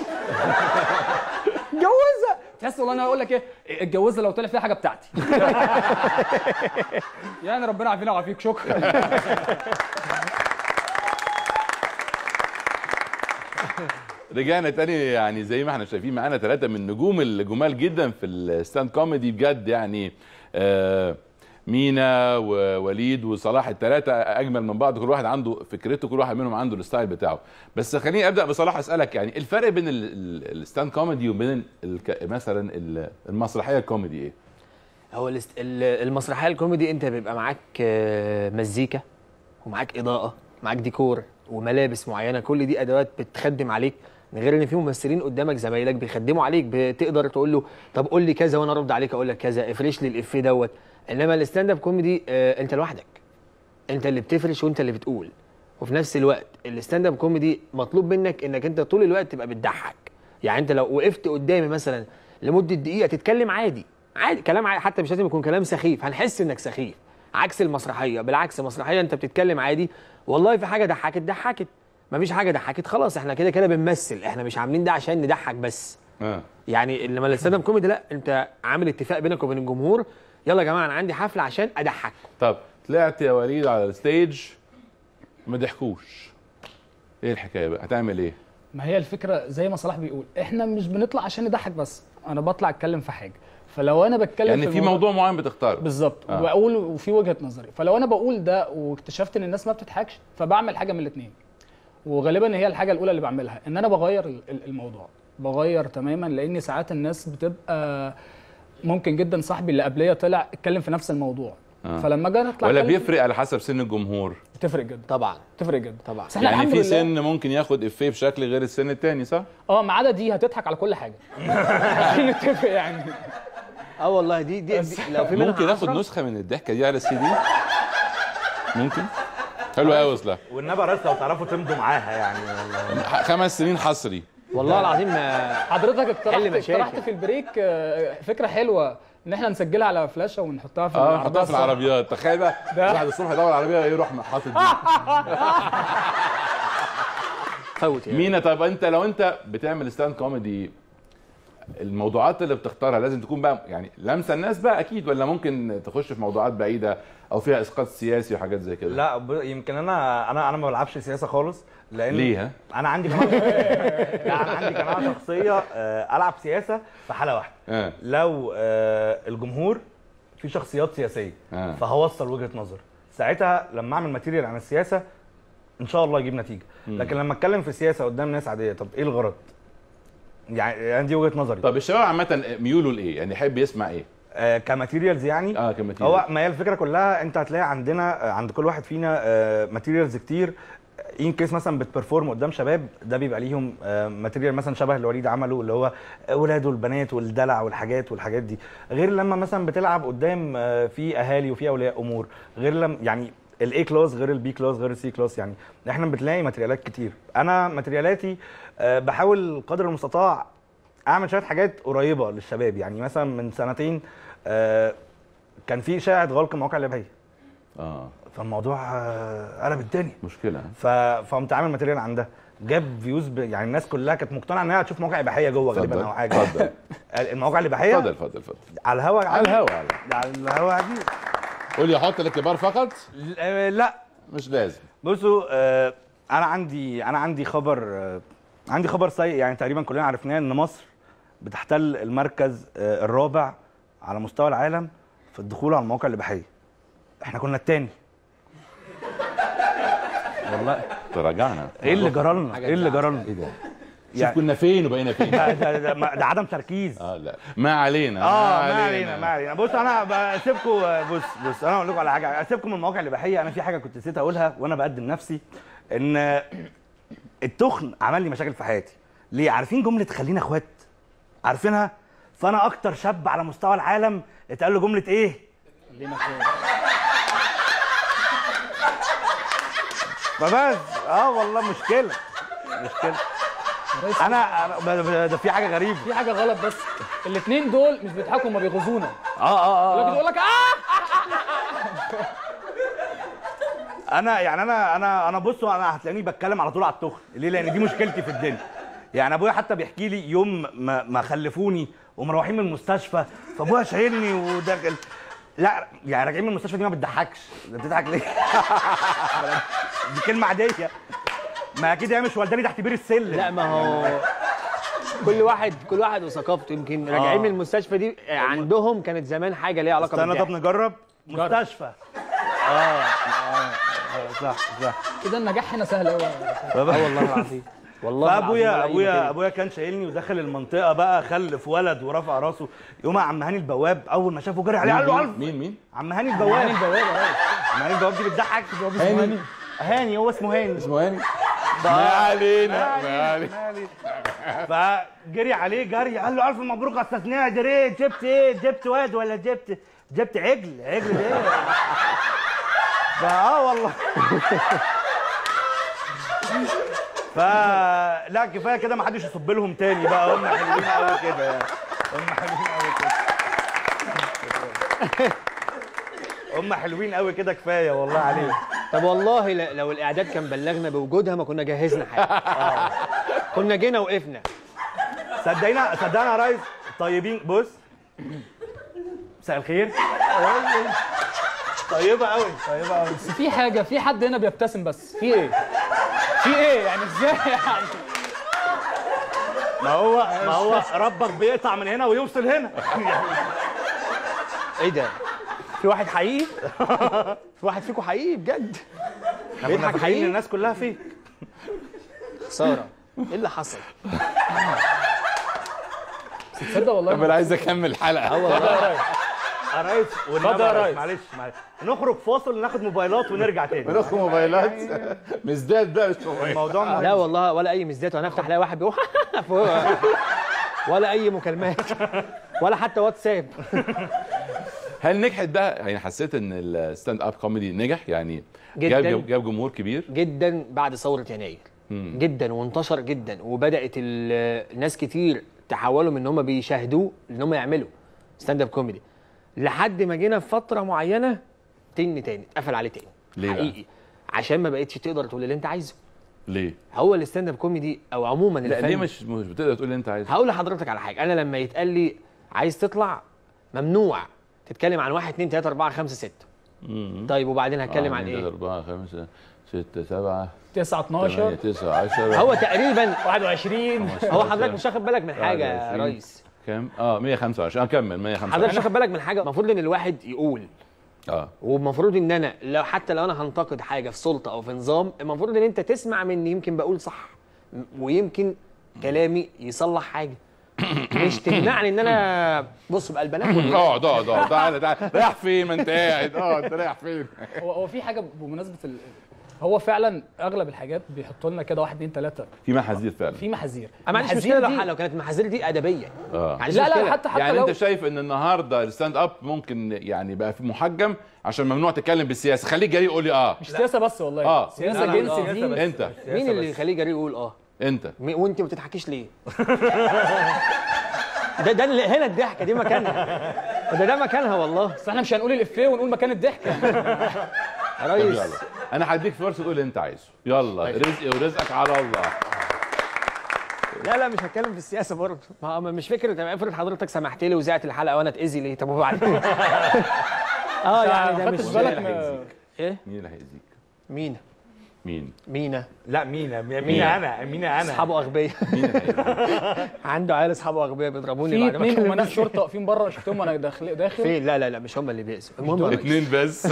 Speaker 3: اتجوزها تحس والله انا اقول لك ايه اتجوزها لو طلع فيها حاجه بتاعتي يعني ربنا يعافينا ويعافيك شكرا
Speaker 4: رجعنا تاني يعني زي ما احنا شايفين معانا ثلاثة من نجوم الجمال جدا في الستاند كوميدي بجد يعني آه مينا ووليد وصلاح الثلاثة أجمل من بعض كل واحد عنده فكرته كل واحد منهم عنده الستايل بتاعه بس خليني أبدأ بصلاح أسألك يعني الفرق بين ال- ال- الستاند كوميدي وبين الك- مثلا ال- المسرحية الكوميدي إيه؟
Speaker 1: هو الاست- ال- المسرحيه الكوميدي انت بيبقى معاك آه، مزيكا ومعاك اضاءه معاك ديكور وملابس معينه كل دي ادوات بتخدم عليك من غير ان في ممثلين قدامك زمايلك بيخدموا عليك بتقدر تقول له طب قول لي كذا وانا ارد عليك اقول لك كذا افرش لي الافيه دوت انما الستاند اب كوميدي آه، انت لوحدك انت اللي بتفرش وانت اللي بتقول وفي نفس الوقت الستاند اب كوميدي مطلوب منك انك انت طول الوقت تبقى بتضحك يعني انت لو وقفت قدامي مثلا لمده دقيقه تتكلم عادي عادي كلام عادي حتى مش لازم يكون كلام سخيف هنحس انك سخيف عكس المسرحيه بالعكس المسرحيه انت بتتكلم عادي والله في حاجه ضحكت ضحكت مفيش حاجه ضحكت خلاص احنا كده كده بنمثل احنا مش عاملين ده عشان نضحك بس
Speaker 4: آه.
Speaker 1: يعني انما الستاند اب كوميدي لا انت عامل اتفاق بينك وبين الجمهور يلا يا جماعه انا عندي حفله عشان اضحككم
Speaker 4: طب طلعت يا وليد على الستيج ما ضحكوش ايه الحكايه بقى هتعمل ايه
Speaker 3: ما هي الفكره زي ما صلاح بيقول احنا مش بنطلع عشان نضحك بس انا بطلع اتكلم في حاجه فلو انا بتكلم
Speaker 4: يعني في موضوع معين بتختاره
Speaker 3: بالظبط
Speaker 4: آه.
Speaker 3: آه. وبقول وفي وجهه نظري فلو انا بقول ده واكتشفت ان الناس ما بتضحكش فبعمل حاجه من الاثنين وغالبا هي الحاجه الاولى اللي بعملها ان انا بغير ال- ال- الموضوع بغير تماما لان ساعات الناس بتبقى ممكن جدا صاحبي اللي قبليه طلع اتكلم في نفس الموضوع
Speaker 4: آه.
Speaker 3: آه. فلما اجي أنا اطلع
Speaker 4: ولا
Speaker 3: أتكلم-
Speaker 4: بيفرق على حسب سن الجمهور
Speaker 3: بتفرق جدا
Speaker 1: طبعا
Speaker 3: بتفرق جدا
Speaker 1: طبعا.
Speaker 3: بس احنا
Speaker 4: يعني
Speaker 3: الحمد
Speaker 4: في
Speaker 3: لله
Speaker 4: سن ممكن ياخد افيه بشكل غير السن التاني صح
Speaker 3: اه ما عدا دي هتضحك على كل حاجه عشان نتفق يعني
Speaker 1: اه والله دي دي, دي لو في منها
Speaker 4: ممكن اخد
Speaker 1: عشرة،
Speaker 4: نسخه من الضحكه دي على السي دي ممكن حلو قوي وصلها
Speaker 2: والنبي يا ريس لو تعرفوا تمضوا معاها يعني
Speaker 4: ح- خمس سنين حصري
Speaker 1: والله العظيم ما
Speaker 3: حضرتك اقترحت
Speaker 1: حل مشاكل.
Speaker 3: اقترحت في البريك آه، فكره حلوه ان احنا نسجلها على فلاشه ونحطها في
Speaker 4: اه حطها في
Speaker 3: الصبح.
Speaker 4: العربيات تخيل بقى
Speaker 3: ده.
Speaker 4: واحد الصبح يدور على العربيه يروح حاطط دي
Speaker 1: فوت يعني
Speaker 4: مينا طب انت لو انت بتعمل ستاند كوميدي الموضوعات اللي بتختارها لازم تكون بقى يعني لامسه الناس بقى اكيد ولا ممكن تخش في موضوعات بعيده او فيها اسقاط سياسي وحاجات زي كده
Speaker 2: لا ب- يمكن انا انا انا ما بلعبش سياسه خالص لان
Speaker 4: ليه ها؟
Speaker 2: انا عندي قناعه لا انا عندي قناعه شخصيه آه، العب سياسه في حاله واحده
Speaker 4: آه.
Speaker 2: لو آه، الجمهور في شخصيات سياسيه
Speaker 4: آه.
Speaker 2: فهوصل وجهه نظر ساعتها لما اعمل ماتيريال عن السياسه ان شاء الله يجيب نتيجه لكن لما اتكلم في السياسه قدام ناس عاديه طب ايه الغرض يعني يعني دي وجهه نظري
Speaker 4: طب الشباب عامه ميوله لايه؟ يعني يحب يسمع ايه؟
Speaker 2: آه كماتيريالز يعني
Speaker 4: اه كماتيريال
Speaker 2: هو ما هي الفكره كلها انت هتلاقي عندنا آه، عند كل واحد فينا ماتيريالز كتير ان كيس مثلا بتبرفورم قدام شباب ده بيبقى ليهم ماتيريال مثلا شبه اللي وليد عمله اللي هو ولاده والبنات والدلع والحاجات والحاجات دي غير لما مثلا بتلعب قدام آه، في اهالي وفي اولياء امور غير لما يعني الاي كلاس غير البي كلاس غير السي كلاس يعني احنا بتلاقي ماتريالات كتير انا ماتريالاتي آه، بحاول قدر المستطاع اعمل شويه حاجات قريبه للشباب يعني مثلا من سنتين آه، كان في اشاعه غلق مواقع الاباحيه
Speaker 4: اه
Speaker 2: فالموضوع آه، قلب الدنيا
Speaker 4: مشكله
Speaker 2: ف... فقمت عامل ماتيريال عن ده جاب فيوز ب... يعني الناس كلها كانت مقتنعه انها هتشوف مواقع اباحيه جوه غالبا او حاجه
Speaker 4: اتفضل
Speaker 2: المواقع الاباحيه
Speaker 4: اتفضل اتفضل اتفضل
Speaker 2: على الهوا
Speaker 4: على الهوا على الهوا.
Speaker 2: على الهوا عادي
Speaker 4: قول لي احط للكبار فقط
Speaker 2: آه، لا
Speaker 4: مش لازم
Speaker 2: بصوا آه، انا عندي انا عندي خبر آه، عندي خبر سيء يعني تقريبا كلنا عرفناه ان مصر بتحتل المركز آه، الرابع على مستوى العالم في الدخول على المواقع الاباحيه احنا كنا الثاني والله
Speaker 4: تراجعنا
Speaker 2: ايه اللي جرالنا
Speaker 1: حاجة
Speaker 2: ايه اللي
Speaker 1: تزعل.
Speaker 2: جرالنا
Speaker 4: ايه ده؟ شوف
Speaker 2: يعني-
Speaker 4: كنا فين وبقينا فين
Speaker 2: ده, ده, ده, ما- ده عدم تركيز
Speaker 4: اه لا ما علينا
Speaker 2: اه ما علينا ما علينا بص انا بسيبكم بص بص انا اقول لكم على حاجه اسيبكم من المواقع الاباحيه انا في حاجه كنت نسيت اقولها وانا بقدم نفسي ان التخن عمل لي مشاكل في حياتي ليه عارفين جمله خلينا اخوات عارفينها فانا اكتر شاب على مستوى العالم اتقال له جمله ايه
Speaker 3: خلينا فين
Speaker 2: فبس اه والله مشكله مشكله
Speaker 3: رئيس
Speaker 2: انا أنا- ب- ب- ده في حاجه غريبه
Speaker 3: في حاجه غلط بس الاثنين دول مش بيضحكوا ما بيغزونا
Speaker 2: اه اه
Speaker 3: لكن
Speaker 2: اه
Speaker 3: يقول لك اه
Speaker 2: انا يعني انا انا انا بصوا انا هتلاقيني بتكلم على طول على التخن ليه لان دي مشكلتي في الدنيا يعني ابويا حتى بيحكي لي يوم ما, ما خلفوني ومروحين من المستشفى فابويا شايلني وداخل لا يعني راجعين من المستشفى دي ما بتضحكش ده بتضحك ليه دي كلمه عاديه ما اكيد هي مش والداني تحت بير السلم
Speaker 1: لا ما هو كل واحد كل واحد وثقافته يمكن راجعين من المستشفى دي عندهم كانت زمان حاجه ليها علاقه
Speaker 2: استنى طب
Speaker 1: بالضحك
Speaker 2: نجرب مستشفى اه اه آه، صح صح
Speaker 3: كده النجاح هنا سهل قوي
Speaker 1: اه والله العظيم والله العظيم
Speaker 2: فابويا
Speaker 1: ولا أي
Speaker 2: ابويا
Speaker 1: مكان.
Speaker 2: ابويا كان شايلني ودخل المنطقه بقى خلف ولد ورفع راسه يوم عم هاني البواب اول ما شافه جري عليه قال له
Speaker 4: مين
Speaker 2: الف
Speaker 4: مين مين
Speaker 2: عم هاني البواب
Speaker 3: هاني البوابه يا ريس.
Speaker 2: عم هاني البواب دي بتضحك
Speaker 4: هاني
Speaker 2: هاني هو اسمه هاني
Speaker 4: اسمه هاني ما علينا ما علينا
Speaker 2: فجري عليه جري قال له الف مبروك يا استاذ نادر ايه جبت ايه جبت واد ولا جبت جبت عجل عجل ايه فاه والله فلا كفايه كده ما حدش يصب لهم تاني بقى هم حلوين قوي كده يعني هم حلوين قوي كده هم حلوين قوي كده كفايه والله عليك
Speaker 1: طب والله ل- لو الاعداد كان بلغنا بوجودها ما كنا جهزنا حاجه كنا جينا وقفنا
Speaker 2: صدقينا صدقنا يا ريس طيبين بص مساء الخير طيبه قوي طيبه قوي
Speaker 3: بس في حاجه في حد هنا بيبتسم بس في ايه في ايه يعني ازاي يعني
Speaker 2: ما هو ما هو ربك بيقطع من هنا ويوصل هنا
Speaker 1: ايه ده في واحد حقيقي في واحد فيكم حقيقي بجد
Speaker 2: احنا كنا
Speaker 1: بيضحك
Speaker 2: فاكرين
Speaker 1: حقيقي
Speaker 2: الناس كلها فيك
Speaker 1: خساره ايه اللي حصل
Speaker 3: تصدق والله
Speaker 4: طب انا عايز اكمل الحلقه
Speaker 2: يا ريس
Speaker 3: اتفضل يا ريس.
Speaker 2: معلش معلش نخرج فاصل ناخد موبايلات ونرجع تاني
Speaker 4: بناخد موبايلات مزداد بقى مش موبايل
Speaker 2: الموضوع مهم
Speaker 1: لا والله ولا اي مزدات وانا افتح الاقي واحد بيقول ولا اي مكالمات ولا حتى واتساب
Speaker 4: هل نجحت بقى يعني حسيت ان الستاند اب كوميدي نجح يعني
Speaker 1: جداً.
Speaker 4: جاب جاب جمهور كبير
Speaker 1: جدا بعد ثوره يناير
Speaker 4: مم.
Speaker 1: جدا وانتشر جدا وبدات ال- ناس كتير تحولوا من ان هم بيشاهدوه ان هم يعملوا ستاند اب كوميدي لحد ما جينا في فتره معينه تن تاني اتقفل عليه تاني
Speaker 4: ليه بقى؟
Speaker 1: حقيقي عشان ما بقتش تقدر تقول اللي انت عايزه
Speaker 4: ليه؟
Speaker 1: هو الستاند اب كوميدي او عموما
Speaker 4: لا
Speaker 1: الفن
Speaker 4: ليه مش مش بتقدر تقول اللي انت عايزه؟
Speaker 1: هقول لحضرتك على حاجه انا لما يتقال لي عايز تطلع ممنوع تتكلم عن واحد اتنين تلاته اربعه خمسه سته
Speaker 4: مم.
Speaker 1: طيب وبعدين هتكلم عن
Speaker 4: واحد،
Speaker 1: ايه؟
Speaker 4: أربعة خمسة ستة سبعة
Speaker 3: 9
Speaker 4: ثمانية
Speaker 3: 12
Speaker 4: تسعة عشرة
Speaker 1: هو تقريبا
Speaker 3: 21
Speaker 1: هو حضرتك مش واخد بالك من حاجه يا
Speaker 4: 21.
Speaker 1: ريس
Speaker 4: كام؟ اه 125 اه كمل 125
Speaker 1: حضرتك مش واخد بالك من حاجه المفروض ان الواحد يقول
Speaker 4: اه
Speaker 1: والمفروض ان انا لو حتى لو انا هنتقد حاجه في سلطه او في نظام المفروض ان انت تسمع مني يمكن بقول صح م- ويمكن كلامي يصلح حاجه مش تمنعني ان انا بص بقى البنات والولاد.
Speaker 4: اقعد اقعد اقعد تعالى تعالى رايح فين ما انت قاعد اه انت رايح فين؟
Speaker 3: هو هو في حاجه بمناسبه ال... هو فعلا اغلب الحاجات بيحطوا لنا كده 1 2 3
Speaker 4: في محاذير فعلا
Speaker 3: في محاذير
Speaker 1: انا ما عنديش
Speaker 3: المحاذير
Speaker 1: مشكله لو,
Speaker 3: دي-
Speaker 1: لو كانت المحاذير دي ادبيه
Speaker 4: اه
Speaker 1: معلش
Speaker 3: لا
Speaker 1: مشكلة.
Speaker 3: لا حتى حتى
Speaker 4: يعني
Speaker 3: لو
Speaker 4: انت شايف ان النهارده الستاند اب ممكن يعني بقى في محجم عشان ممنوع تتكلم بالسياسه خليك جريء قول لي اه
Speaker 3: مش سياسه بس والله
Speaker 4: آه.
Speaker 3: سياسه
Speaker 1: لا، لا،
Speaker 3: جنس
Speaker 1: لا.
Speaker 3: دين
Speaker 4: انت
Speaker 1: مين اللي يخليه جريء يقول اه
Speaker 4: انت
Speaker 1: مي- وانت ما بتضحكيش ليه ده ده اللي- هنا الضحكه دي مكانها ده ده مكانها والله
Speaker 3: بس احنا مش هنقول الافيه ونقول مكان الضحك
Speaker 1: يا
Speaker 4: طب
Speaker 1: ريس
Speaker 4: يلا انا هديك فرصه تقول اللي انت عايزه يلا رزقي ورزقك على الله
Speaker 1: لا لا مش هتكلم في السياسه برضه ما هو مش فكره طب افرض حضرتك سمحت لي وزعت الحلقه وانا اتاذي ليه طب وبعدين اه يعني ده
Speaker 3: ما
Speaker 1: مش
Speaker 3: خدتش بالك
Speaker 4: اللي
Speaker 3: من-
Speaker 4: هيأذيك؟
Speaker 1: ايه
Speaker 4: مين اللي هيأذيك؟
Speaker 1: مينا
Speaker 4: مين؟
Speaker 1: مينا
Speaker 2: لا مينا مينا انا مينا انا
Speaker 1: اصحابه اغبياء
Speaker 4: مين اللي هيأذيك؟
Speaker 1: عنده عيال اصحابه اغبياء بيضربوني
Speaker 3: في
Speaker 1: بعد ما
Speaker 3: اتنين
Speaker 1: اتكلم
Speaker 3: امناء
Speaker 1: بس.
Speaker 3: شرطه واقفين بره شفتهم وانا داخل داخل
Speaker 1: فين لا لا لا مش هم اللي بيأذوا المهم يا ريس.
Speaker 4: اتنين بس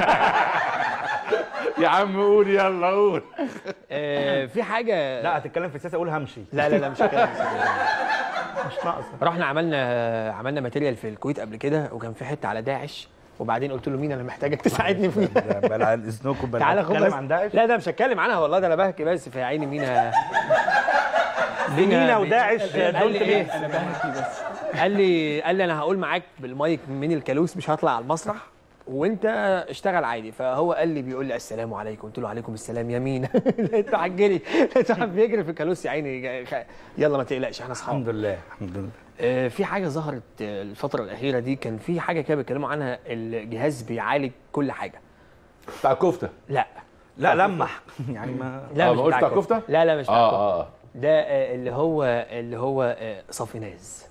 Speaker 4: يا عم قول يلا قول
Speaker 1: آه في حاجه
Speaker 2: لا هتتكلم في السياسه اقول همشي
Speaker 1: لا لا لا مش هتكلم
Speaker 2: مش ناقصه
Speaker 1: رحنا عملنا عملنا ماتيريال في الكويت قبل كده وكان في حته على داعش وبعدين قلت له مين انا محتاجك تساعدني فيها
Speaker 2: بلا اذنكم
Speaker 1: تعالى خد
Speaker 2: بتكلم
Speaker 1: بس
Speaker 2: عن داعش
Speaker 1: لا ده مش هتكلم عنها والله ده انا بحكي بس في عيني مينا
Speaker 2: مينا وداعش
Speaker 1: قال
Speaker 2: دول
Speaker 1: لي
Speaker 2: تبقى-
Speaker 1: ايه
Speaker 3: انا بحكي بس
Speaker 1: قال لي قال لي انا هقول معاك بالمايك من الكالوس مش هطلع على المسرح وانت اشتغل عادي فهو قال لي بيقول لي السلام عليكم قلت له عليكم السلام يا مينا لقيته عجلي لقيته واحد بيجري في الكالوس يا عيني يلا ما تقلقش احنا اصحاب
Speaker 2: الحمد لله الحمد لله
Speaker 1: آه، في حاجه ظهرت آه، الفتره الاخيره دي كان في حاجه كده بيتكلموا عنها الجهاز بيعالج كل حاجه
Speaker 4: بتاع كفته
Speaker 1: لا
Speaker 2: لا لمح يعني ما
Speaker 1: لا
Speaker 4: آه،
Speaker 1: مش
Speaker 4: ما قلتش
Speaker 1: بتاع
Speaker 4: بتاع كفتة؟
Speaker 1: لا لا مش بتاع
Speaker 4: اه
Speaker 1: كفته
Speaker 4: اه اه
Speaker 1: ده آه، اللي هو اللي هو آه، صافيناز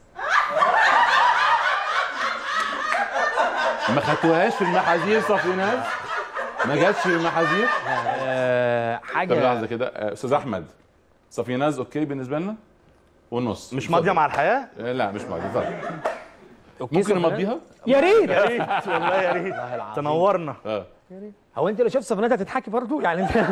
Speaker 4: ما خدتوهاش في المحاذير صافيناز ما جاتش في المحاذير
Speaker 1: آه،
Speaker 4: طب
Speaker 1: حاجه
Speaker 4: لحظه كده آه، استاذ احمد صافيناز اوكي بالنسبه لنا ونص
Speaker 2: مش ماضيه مع الحياه
Speaker 4: آه، لا مش ماضيه اتفضل
Speaker 1: أوكي،
Speaker 4: ممكن
Speaker 1: صافيناز؟
Speaker 4: نمضيها
Speaker 1: يا ريت
Speaker 2: يا ريت والله يا ريت
Speaker 1: والله العظيم.
Speaker 2: تنورنا
Speaker 4: اه
Speaker 1: هو انت لو شفت صفنات هتضحكي برضو يعني انت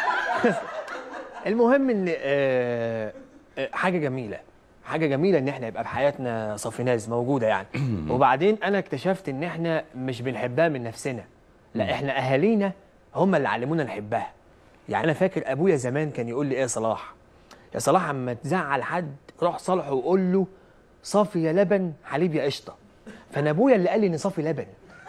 Speaker 1: المهم ان آه، آه، حاجه جميله حاجه جميله ان احنا يبقى في حياتنا صافيناز موجوده يعني وبعدين انا اكتشفت ان احنا مش بنحبها من نفسنا لا احنا اهالينا هم اللي علمونا نحبها يعني انا فاكر ابويا زمان كان يقول لي ايه يا صلاح يا صلاح اما تزعل حد روح صالحه وقول له صافي يا لبن حليب يا قشطه فانا ابويا اللي قال لي ان صافي لبن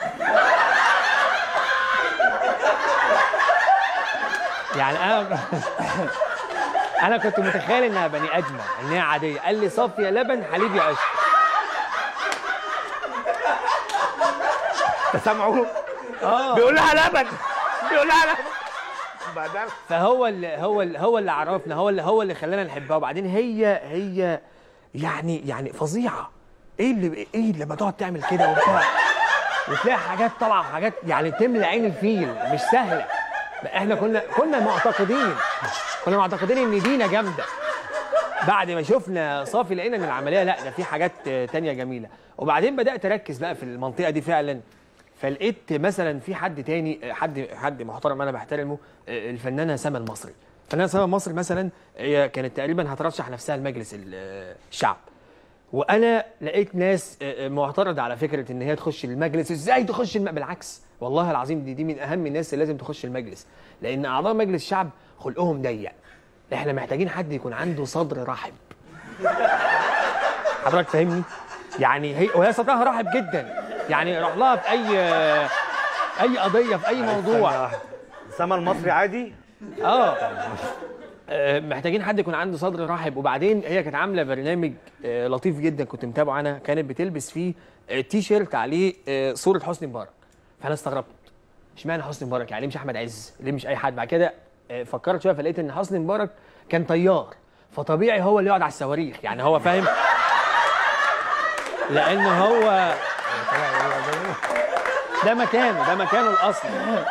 Speaker 1: يعني انا انا كنت متخيل انها بني ادمه ان هي عاديه قال لي صافيه لبن حليب يا قشطه
Speaker 2: سامعه
Speaker 1: اه
Speaker 2: بيقول لها لبن بيقول لها لبن بعدها
Speaker 1: فهو اللي هو اللي هو اللي عرفنا هو اللي هو اللي خلانا نحبها وبعدين هي هي يعني يعني فظيعه ايه اللي ايه لما تقعد تعمل كده وبتاع وتلاقي حاجات طالعه حاجات يعني تملى عين الفيل مش سهله احنا كنا كنا معتقدين كنا معتقدين ان دينا جامده بعد ما شفنا صافي لقينا ان العمليه لا ده في حاجات آه، تانية جميله وبعدين بدات اركز بقى في المنطقه دي فعلا فلقيت مثلا في حد تاني آه، حد حد محترم انا بحترمه آه، الفنانه سما المصري الفنانه سما المصري مثلا هي كانت تقريبا هترشح نفسها لمجلس ال- آه، الشعب وانا لقيت ناس آه، آه، معترضه على فكره ان هي تخش المجلس ازاي تخش الم... بالعكس والله العظيم دي دي من اهم الناس اللي لازم تخش المجلس لان اعضاء مجلس الشعب خلقهم ضيق احنا محتاجين حد يكون عنده صدر رحب حضرتك فاهمني يعني هي وهي صدرها رحب جدا يعني روح لها في اي اي قضيه في اي موضوع
Speaker 2: سما المصري عادي
Speaker 1: اه آه، محتاجين حد يكون عنده صدر رحب وبعدين هي كانت عامله برنامج آه، لطيف جدا كنت متابعه انا كانت بتلبس فيه آه، تي شيرت عليه آه، صوره حسني مبارك فانا استغربت اشمعنى حسني مبارك يعني ليه مش احمد عز ليه مش اي حد بعد كده آه، فكرت شويه فلقيت ان حسني مبارك كان طيار فطبيعي هو اللي يقعد على الصواريخ يعني هو فاهم لان هو ده مكانه ده مكانه الاصلي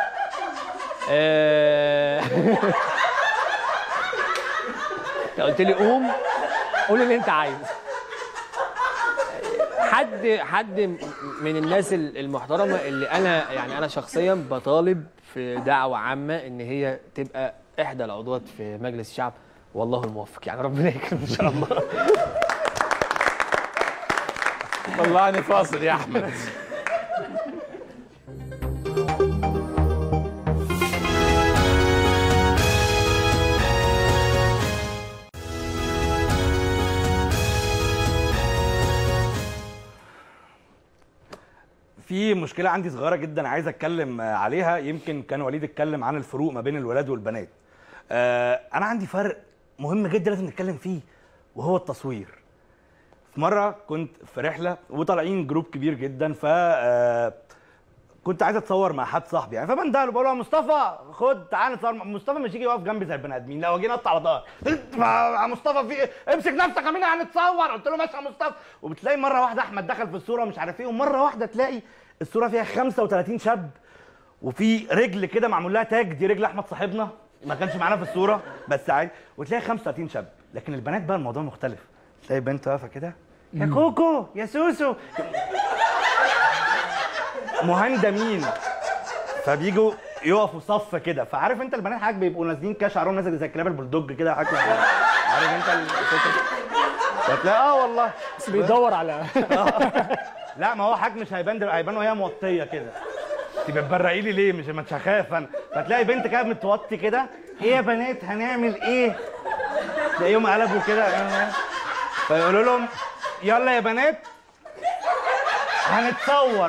Speaker 1: آه، انت قلت لي قوم قول اللي انت عايزه حد حد من الناس المحترمه اللي انا يعني انا شخصيا بطالب في دعوه عامه ان هي تبقى احدى العضوات في مجلس الشعب والله الموفق يعني ربنا يكرم ان شاء الله
Speaker 4: طلعني فاصل يا احمد
Speaker 2: في مشكله عندي صغيره جدا عايز اتكلم آه، عليها يمكن كان وليد اتكلم عن الفروق ما بين الولاد والبنات آه، انا عندي فرق مهم جدا لازم نتكلم فيه وهو التصوير في مره كنت في رحله وطالعين جروب كبير جدا ف آه، كنت عايز اتصور مع حد صاحبي يعني فبندهله بقول له يا مصطفى خد تعال نتصور مع- مصطفى مش يجي يقف جنبي زي البني ادمين لو جينا نط على ظهر يا مصطفى في ايه امسك نفسك يا مين هنتصور قلت له ماشي يا مصطفى وبتلاقي مره واحده احمد دخل في الصوره مش عارف ايه ومره واحده تلاقي الصوره فيها 35 شاب وفي رجل كده معمول لها تاج دي رجل احمد صاحبنا ما كانش معانا في الصوره بس عادي وتلاقي 35 شاب لكن البنات بقى الموضوع مختلف تلاقي بنت واقفه كده يا كوكو يا سوسو مهندة مين فبيجوا يقفوا صف كده فعارف انت البنات حاجه بيبقوا نازلين كده شعرهم نازل زي كلاب البلدوج كده حاجه عارف انت الفكره فتلاقي اه والله
Speaker 3: بس بيدور على
Speaker 2: لا ما هو حاج مش هيبان دل- هيبان وهي موطيه كده تبقى بتبرقي لي ليه مش مش هخاف انا فتلاقي بنت كده متوطي كده ايه يا بنات هنعمل ايه تلاقيهم قلبوا كده فيقولوا لهم يلا يا بنات هنتصور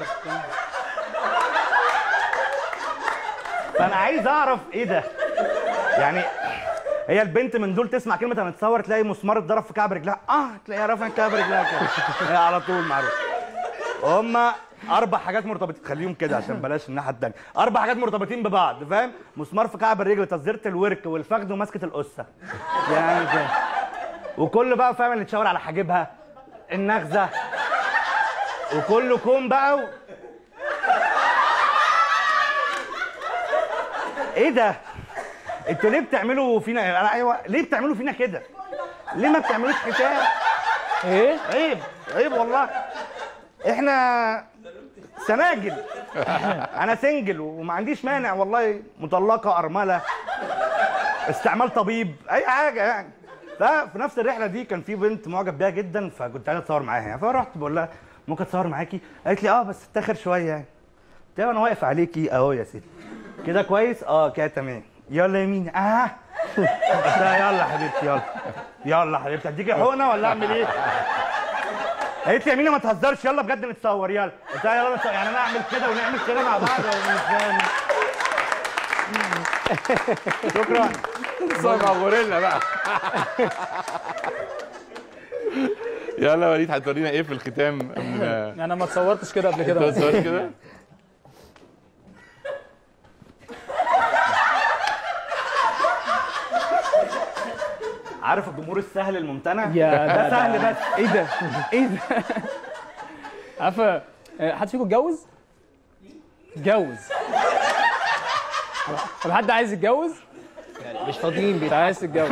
Speaker 2: فانا عايز اعرف ايه ده يعني هي البنت من دول تسمع كلمه هنتصور تلاقي مسمار اتضرب في كعب رجلها اه تلاقيها رافعه كعب رجلها كده هي على طول معروف هما اربع حاجات مرتبطين خليهم كده عشان بلاش الناحيه التانيه اربع حاجات مرتبطين ببعض فاهم مسمار في كعب الرجل تصديره الورك والفخذ ومسكه القصه يعني كده وكل بقى فاهم اللي تشاور على حاجبها النغزه وكله كوم بقى و... ايه ده انتوا ليه بتعملوا فينا انا ايوه ليه بتعملوا فينا كده ليه ما بتعملوش حساب
Speaker 3: ايه
Speaker 2: عيب عيب والله احنا سناجل انا سنجل وما عنديش مانع والله مطلقه ارمله استعمال طبيب اي حاجه يعني ففي نفس الرحله دي كان في بنت معجب بيها جدا فكنت عايز اتصور معاها يعني فرحت بقول لها ممكن اتصور معاكي قالت لي اه بس اتاخر شويه يعني قلت لها انا واقف عليكي اهو يا ستي كده كويس اه كده تمام يلا يمين اه قلت لها يلا يا حبيبتي يلا يلا يا حبيبتي هديكي حقنه ولا اعمل ايه قالت لي يا مينا ما تهزرش يلا بجد نتصور يلا قلت لها يلا نتصور يعني انا اعمل كده ونعمل كده مع بعض ولا مش فاهم شكرا
Speaker 4: صنع غوريلا بقى يلا يا وليد هتورينا ايه في الختام من
Speaker 3: انا ما اتصورتش كده قبل
Speaker 4: انت
Speaker 3: كده
Speaker 4: بتصور كده
Speaker 2: عارف الجمهور السهل الممتنع
Speaker 3: يا
Speaker 2: ده
Speaker 3: ده-
Speaker 2: سهل
Speaker 3: ده-
Speaker 2: بس
Speaker 3: ايه ده ايه ده عارفه آه، حد فيكم اتجوز اتجوز طب حد عايز يتجوز
Speaker 1: يعني مش فاضيين
Speaker 3: انت عايز تتجوز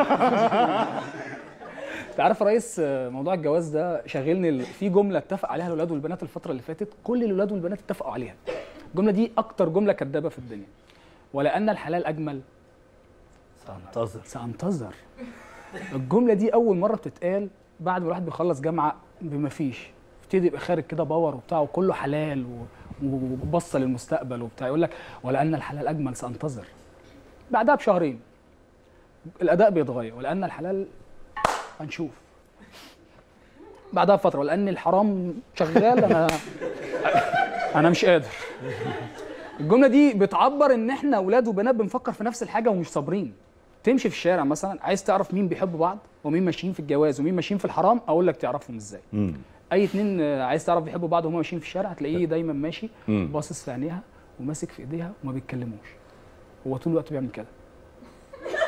Speaker 3: انت عارف يا ريس آه، موضوع الجواز ده شاغلني ال- في جمله اتفق عليها الاولاد والبنات الفتره اللي فاتت كل الاولاد والبنات اتفقوا عليها الجمله دي اكتر جمله كدابه في الدنيا ولان الحلال اجمل
Speaker 2: سانتظر
Speaker 3: سانتظر الجمله دي اول مره بتتقال بعد ما الواحد بيخلص جامعه بما فيش يبتدي يبقى خارج كده باور وبتاع وكله حلال و- وبص للمستقبل وبتاع يقول لك ولان الحلال اجمل سانتظر بعدها بشهرين الاداء بيتغير ولان الحلال هنشوف بعدها بفتره ولان الحرام شغال انا انا مش قادر الجمله دي بتعبر ان احنا اولاد وبنات بنفكر في نفس الحاجه ومش صابرين تمشي في الشارع مثلا عايز تعرف مين بيحبوا بعض ومين ماشيين في الجواز ومين ماشيين في الحرام اقول لك تعرفهم ازاي اي اتنين آه، عايز تعرف بيحبوا بعض وهم ماشيين في الشارع هتلاقيه دايما ماشي
Speaker 4: مم.
Speaker 3: باصص في عينيها وماسك في ايديها وما بيتكلموش هو طول الوقت بيعمل كده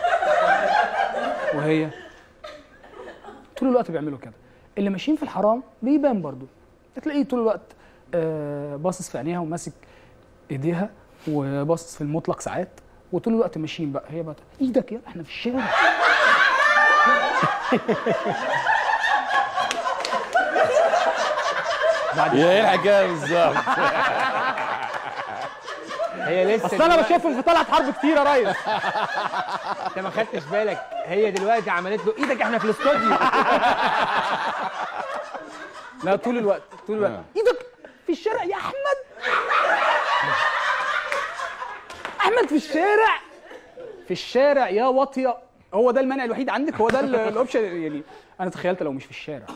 Speaker 3: وهي طول الوقت بيعملوا كده اللي ماشيين في الحرام بيبان برضو هتلاقيه طول الوقت آه، باصص في عينيها وماسك ايديها وباصص في المطلق ساعات وطول الوقت ماشيين بقى هي بقى ايدك يا احنا في الشارع
Speaker 4: هي ايه الحكايه بالظبط
Speaker 1: هي لسه
Speaker 3: اصل انا
Speaker 1: دلوقتي-
Speaker 3: بشوفهم في طلعت حرب كتير يا ريس
Speaker 1: انت ما خدتش بالك هي دلوقتي عملت له ايدك احنا في الاستوديو
Speaker 3: لا طول الوقت طول الوقت ايدك في الشارع يا احمد احمد في الشارع في الشارع يا واطيه هو ده المانع الوحيد عندك هو ده ال- الاوبشن يعني انا تخيلت لو مش في الشارع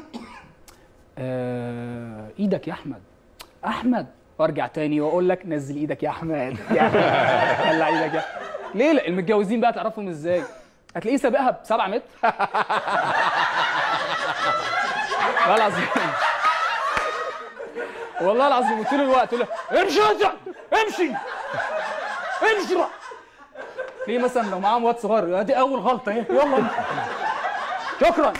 Speaker 3: آه ايدك يا احمد احمد وارجع تاني واقول لك نزل ايدك يا احمد يا احمد طلع ايدك يا ليه لا المتجوزين بقى تعرفهم ازاي هتلاقيه سابقها ب 7 متر والله العظيم والله العظيم طول الوقت يقول لها امشي انت امشي امشي بقى ليه مثلا لو معاهم واد صغير دي اول غلطه اهي يلا شكرا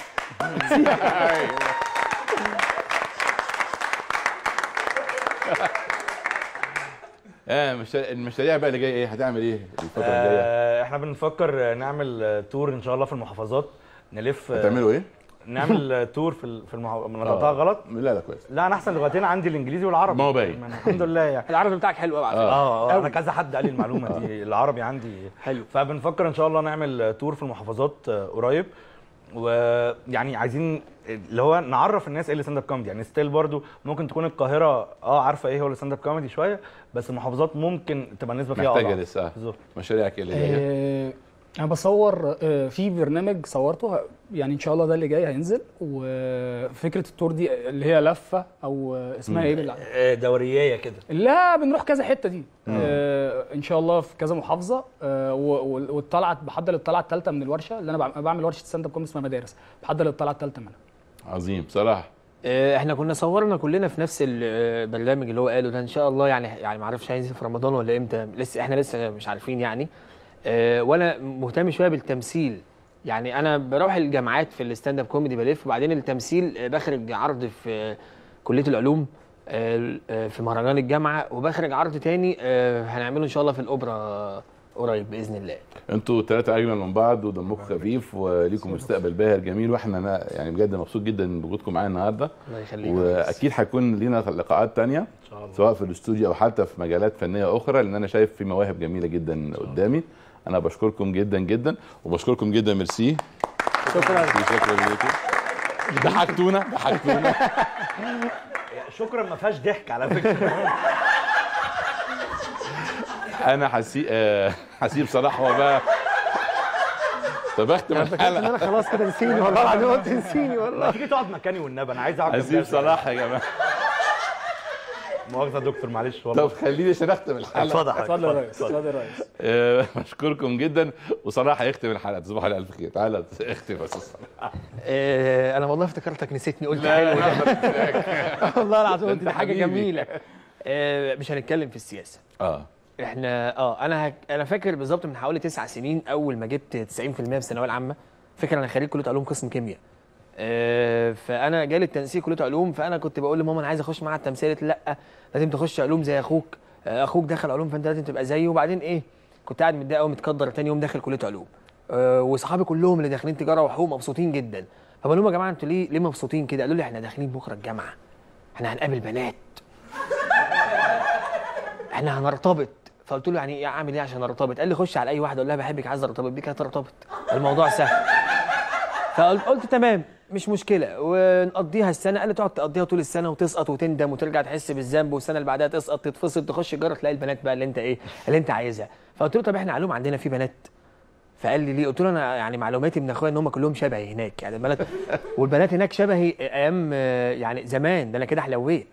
Speaker 4: اه مش- المشاريع بقى اللي جايه ايه هتعمل ايه الفتره الجايه
Speaker 2: آه، احنا بنفكر نعمل آه، تور ان شاء الله في المحافظات نلف آه،
Speaker 4: هتعملوا ايه
Speaker 2: نعمل آه، تور في ال- في المحافظات انا نطقتها غلط
Speaker 4: لا لا كويس
Speaker 2: لا انا احسن لغتين عندي الانجليزي والعربي
Speaker 4: ما هو باين.
Speaker 2: ما أنا الحمد لله يعني
Speaker 1: العربي بتاعك حلو قوي على فكره
Speaker 2: اه اه انا كذا حد قال لي المعلومه دي العربي عندي
Speaker 1: حلو.
Speaker 2: فبنفكر ان شاء الله نعمل تور في المحافظات آه، قريب ويعني عايزين اللي هو نعرف الناس ايه الستاند اب كوميدي يعني ستيل برضو ممكن تكون القاهره اه عارفه ايه هو الستاند اب كوميدي شويه بس المحافظات ممكن تبقى النسبه فيها
Speaker 4: محتاجه
Speaker 2: أضعف.
Speaker 4: لسه
Speaker 2: بالظبط
Speaker 4: مشاريعك ايه اللي جايه
Speaker 3: آه، انا بصور آه، في برنامج صورته يعني ان شاء الله ده اللي جاي هينزل وفكره التور دي اللي هي لفه او آه، اسمها ايه بالع-
Speaker 2: آه، دوريايه كده
Speaker 3: لا بنروح كذا حته دي آه ان شاء الله في كذا محافظه آه و- و- والطلعه بحضر الطلعه الثالثه من الورشه اللي انا بعمل- بعمل ورشه ستاند اب كوميدي اسمها مدارس بحضر الطلعه الثالثه منها
Speaker 4: عظيم بصراحه
Speaker 1: آه، احنا كنا صورنا كلنا في نفس البرنامج اللي هو قاله ده ان شاء الله يعني يعني ما اعرفش هينزل في رمضان ولا امتى لسه احنا لسه مش عارفين يعني آه، وانا مهتم شويه بالتمثيل يعني انا بروح الجامعات في الستاند اب كوميدي بلف وبعدين التمثيل آه، بخرج عرض في آه، كليه العلوم آه، آه، في مهرجان الجامعه وبخرج عرض تاني آه، هنعمله ان شاء الله في الاوبرا قريب باذن الله
Speaker 4: انتوا ثلاثة أجمل من بعض ودمكم خفيف وليكم مستقبل باهر جميل واحنا أنا يعني بجد مبسوط جدا بوجودكم معايا النهارده
Speaker 1: الله يخليك
Speaker 4: واكيد هيكون لينا لقاءات تانية سواء في الاستوديو او حتى في مجالات فنيه اخرى لان انا شايف في مواهب جميله جدا قدامي انا بشكركم جدا جدا وبشكركم جدا ميرسي
Speaker 1: شكرا
Speaker 4: شكرا لكم ضحكتونا ضحكتونا
Speaker 2: شكرا ما فيهاش ضحك على فكره
Speaker 4: انا حسي آه، حسيب صلاح هو بقى طب اختم الحلقه
Speaker 1: انا خلاص كده نسيني والله العظيم قلت نسيني والله
Speaker 2: ما تيجي تقعد مكاني والنبي انا عايز اقعد
Speaker 4: حسيب
Speaker 2: جنبك.
Speaker 4: صلاح يا جماعه
Speaker 2: مؤاخذه يا دكتور معلش والله
Speaker 4: طب خليني عشان اختم الحلقه
Speaker 2: اتفضل حضرتك،
Speaker 3: اتفضل يا
Speaker 2: اتفضل،
Speaker 3: ريس
Speaker 2: اتفضل.
Speaker 3: اتفضل يا ريس
Speaker 4: آه، بشكركم جدا وصلاح هيختم الحلقه تصبحوا على الف خير تعالى اختم يا استاذ صلاح
Speaker 1: آه، انا والله افتكرتك نسيتني قلت حلو ده والله العظيم قلت
Speaker 4: انت
Speaker 1: ده حاجه
Speaker 4: حبيبي.
Speaker 1: جميله آه، مش هنتكلم في السياسه
Speaker 4: اه
Speaker 1: احنا اه انا هك... انا فاكر بالظبط من حوالي تسع سنين اول ما جبت 90% في الثانويه العامه فاكر انا خريج كليه علوم قسم كيمياء آه فانا جالي التنسيق كليه علوم فانا كنت بقول لماما انا عايز اخش معاها التمثيل قالت لي لا لازم تخش علوم زي اخوك آه اخوك دخل علوم فانت لازم تبقى زيه وبعدين ايه كنت قاعد متضايق قوي متقدر تاني يوم داخل كليه علوم آه واصحابي كلهم اللي داخلين تجاره وحقوق مبسوطين جدا فبقول لهم يا جماعه انتوا ليه ليه مبسوطين كده قالوا لي احنا داخلين بكره الجامعه احنا هنقابل بنات احنا هنرتبط فقلت له يعني ايه اعمل ايه عشان ارتبط قال لي خش على اي واحده اقول لها بحبك عايز ارتبط بيك هترتبط الموضوع سهل فقلت قلت تمام مش مشكله ونقضيها السنه قال لي تقعد تقضيها طول السنه وتسقط وتندم وترجع تحس بالذنب والسنه اللي بعدها تسقط تتفصل تخش الجاره تلاقي البنات بقى اللي انت ايه اللي انت عايزها فقلت له طب احنا علوم عندنا في بنات فقال لي ليه قلت له انا يعني معلوماتي من اخويا ان هم كلهم شبهي هناك يعني البنات والبنات هناك شبهي ايام آه، يعني زمان ده انا كده حلويت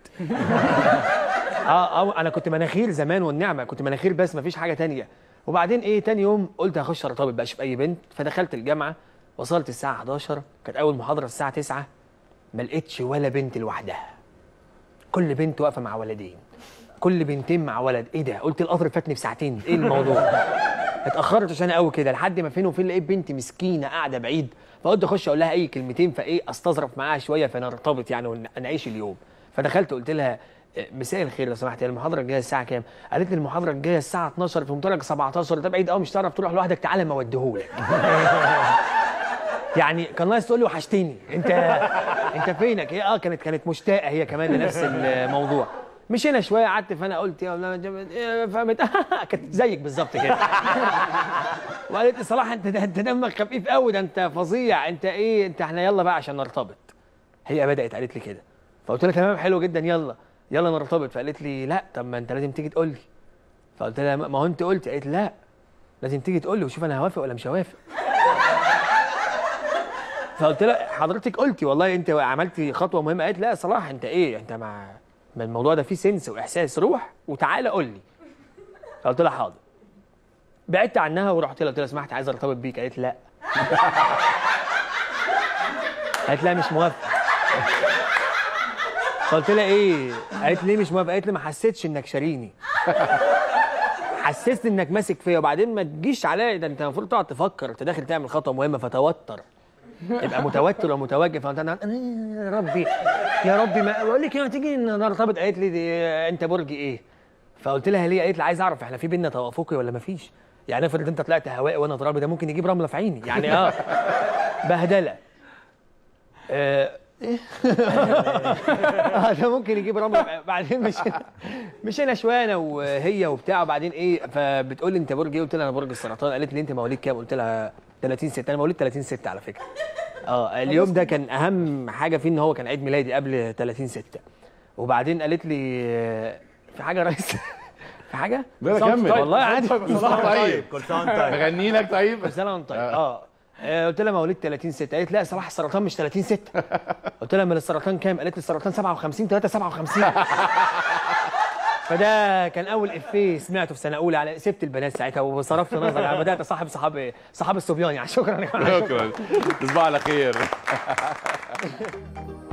Speaker 1: اه اه انا كنت مناخير زمان والنعمه كنت مناخير بس مفيش حاجه تانية وبعدين ايه تاني يوم قلت هخش ارتبط بقى اشوف اي بنت فدخلت الجامعه وصلت الساعه 11 كانت اول محاضره الساعه 9 ما لقيتش ولا بنت لوحدها كل بنت واقفه مع ولدين كل بنتين مع ولد ايه ده قلت القطر فاتني بساعتين ايه الموضوع اتاخرت عشان قوي كده لحد ما فين وفين لقيت بنت مسكينه قاعده بعيد فقلت اخش اقول لها اي كلمتين فايه استظرف معاها شويه فنرتبط يعني ونعيش اليوم فدخلت قلت لها آه، مساء الخير لو سمحت هي المحاضره الجايه الساعه كام؟ قالت لي المحاضره الجايه الساعه 12 في مدرج 17 ده بعيد قوي مش هتعرف تروح لوحدك تعالى ما اوديهولك يعني كان ناقص تقول لي وحشتني انت انت فينك هي اه كانت كانت مشتاقه هي كمان لنفس الموضوع مشينا شويه قعدت فانا قلت يا الله جابت- إيه، فهمت كانت زيك بالظبط كده وقالت لي صلاح انت ده انت دمك خفيف قوي ده انت فظيع انت ايه انت احنا يلا بقى عشان نرتبط هي بدات قالت لي كده فقلت لها تمام حلو جدا يلا يلا نرتبط فقالت لي لا طب ما انت لازم تيجي تقول لي فقلت لها ما هو انت قلت قالت لي لا لازم تيجي تقول لي وشوف انا هوافق ولا مش هوافق فقلت لها حضرتك قلتي والله انت عملتي خطوه مهمه قالت لا يا صلاح انت ايه انت مع ما الموضوع ده فيه سنس واحساس روح وتعالى قول لي فقلت لها حاضر بعدت عنها ورحت لها قلت لها سمحت عايز ارتبط بيك قالت لا قالت لا مش موافقه فقلت لها ايه قالت لي ليه مش موافقه قالت لي ما حسيتش انك شاريني حسست انك ماسك فيا وبعدين ما تجيش عليا ده انت المفروض تقعد تفكر انت داخل تعمل خطوه مهمه فتوتر يبقى متوتر ومتوجه فانت أنا- أنا- يا ربي يا ربي ما بقول لك إيه، ما تيجي نرتبط قالت لي دي انت برج ايه فقلت لها ليه قالت لي عايز اعرف احنا في بينا توافقي ولا ما فيش يعني افرض انت طلعت هوائي وانا ترابي ده ممكن يجيب رمله في عيني يعني اه بهدله آه، اه ده ممكن يجيب رمله بعدين مشينا مشينا شويه انا وهي وبتاع وبعدين ايه فبتقول لي انت برج ايه قلت لها انا برج السرطان قالت لي انت مواليد كام قلت لها 30 6 انا مواليد 30 6 على فكره اه اليوم ده كان اهم حاجه فيه ان هو كان عيد ميلادي قبل 30 6 وبعدين قالت لي آه، في حاجه يا ريس في حاجه
Speaker 4: لا كمل
Speaker 1: والله عادي
Speaker 4: صلاح طيب
Speaker 2: كل سنه وانت طيب
Speaker 4: بغني لك طيب
Speaker 1: بس انا طيب اه آه، قلت لها مواليد 30 6 قالت لا صلاح السرطان مش 30 6 قلت لها امال السرطان كام قالت لي السرطان 57 3 57 فده كان اول افيه سمعته في سنه اولى على سبت البنات ساعتها وصرفت نظر يعني بدات اصاحب صحاب صحاب الصبيان يعني شكرا يا جماعه
Speaker 4: شكرا تصبح على خير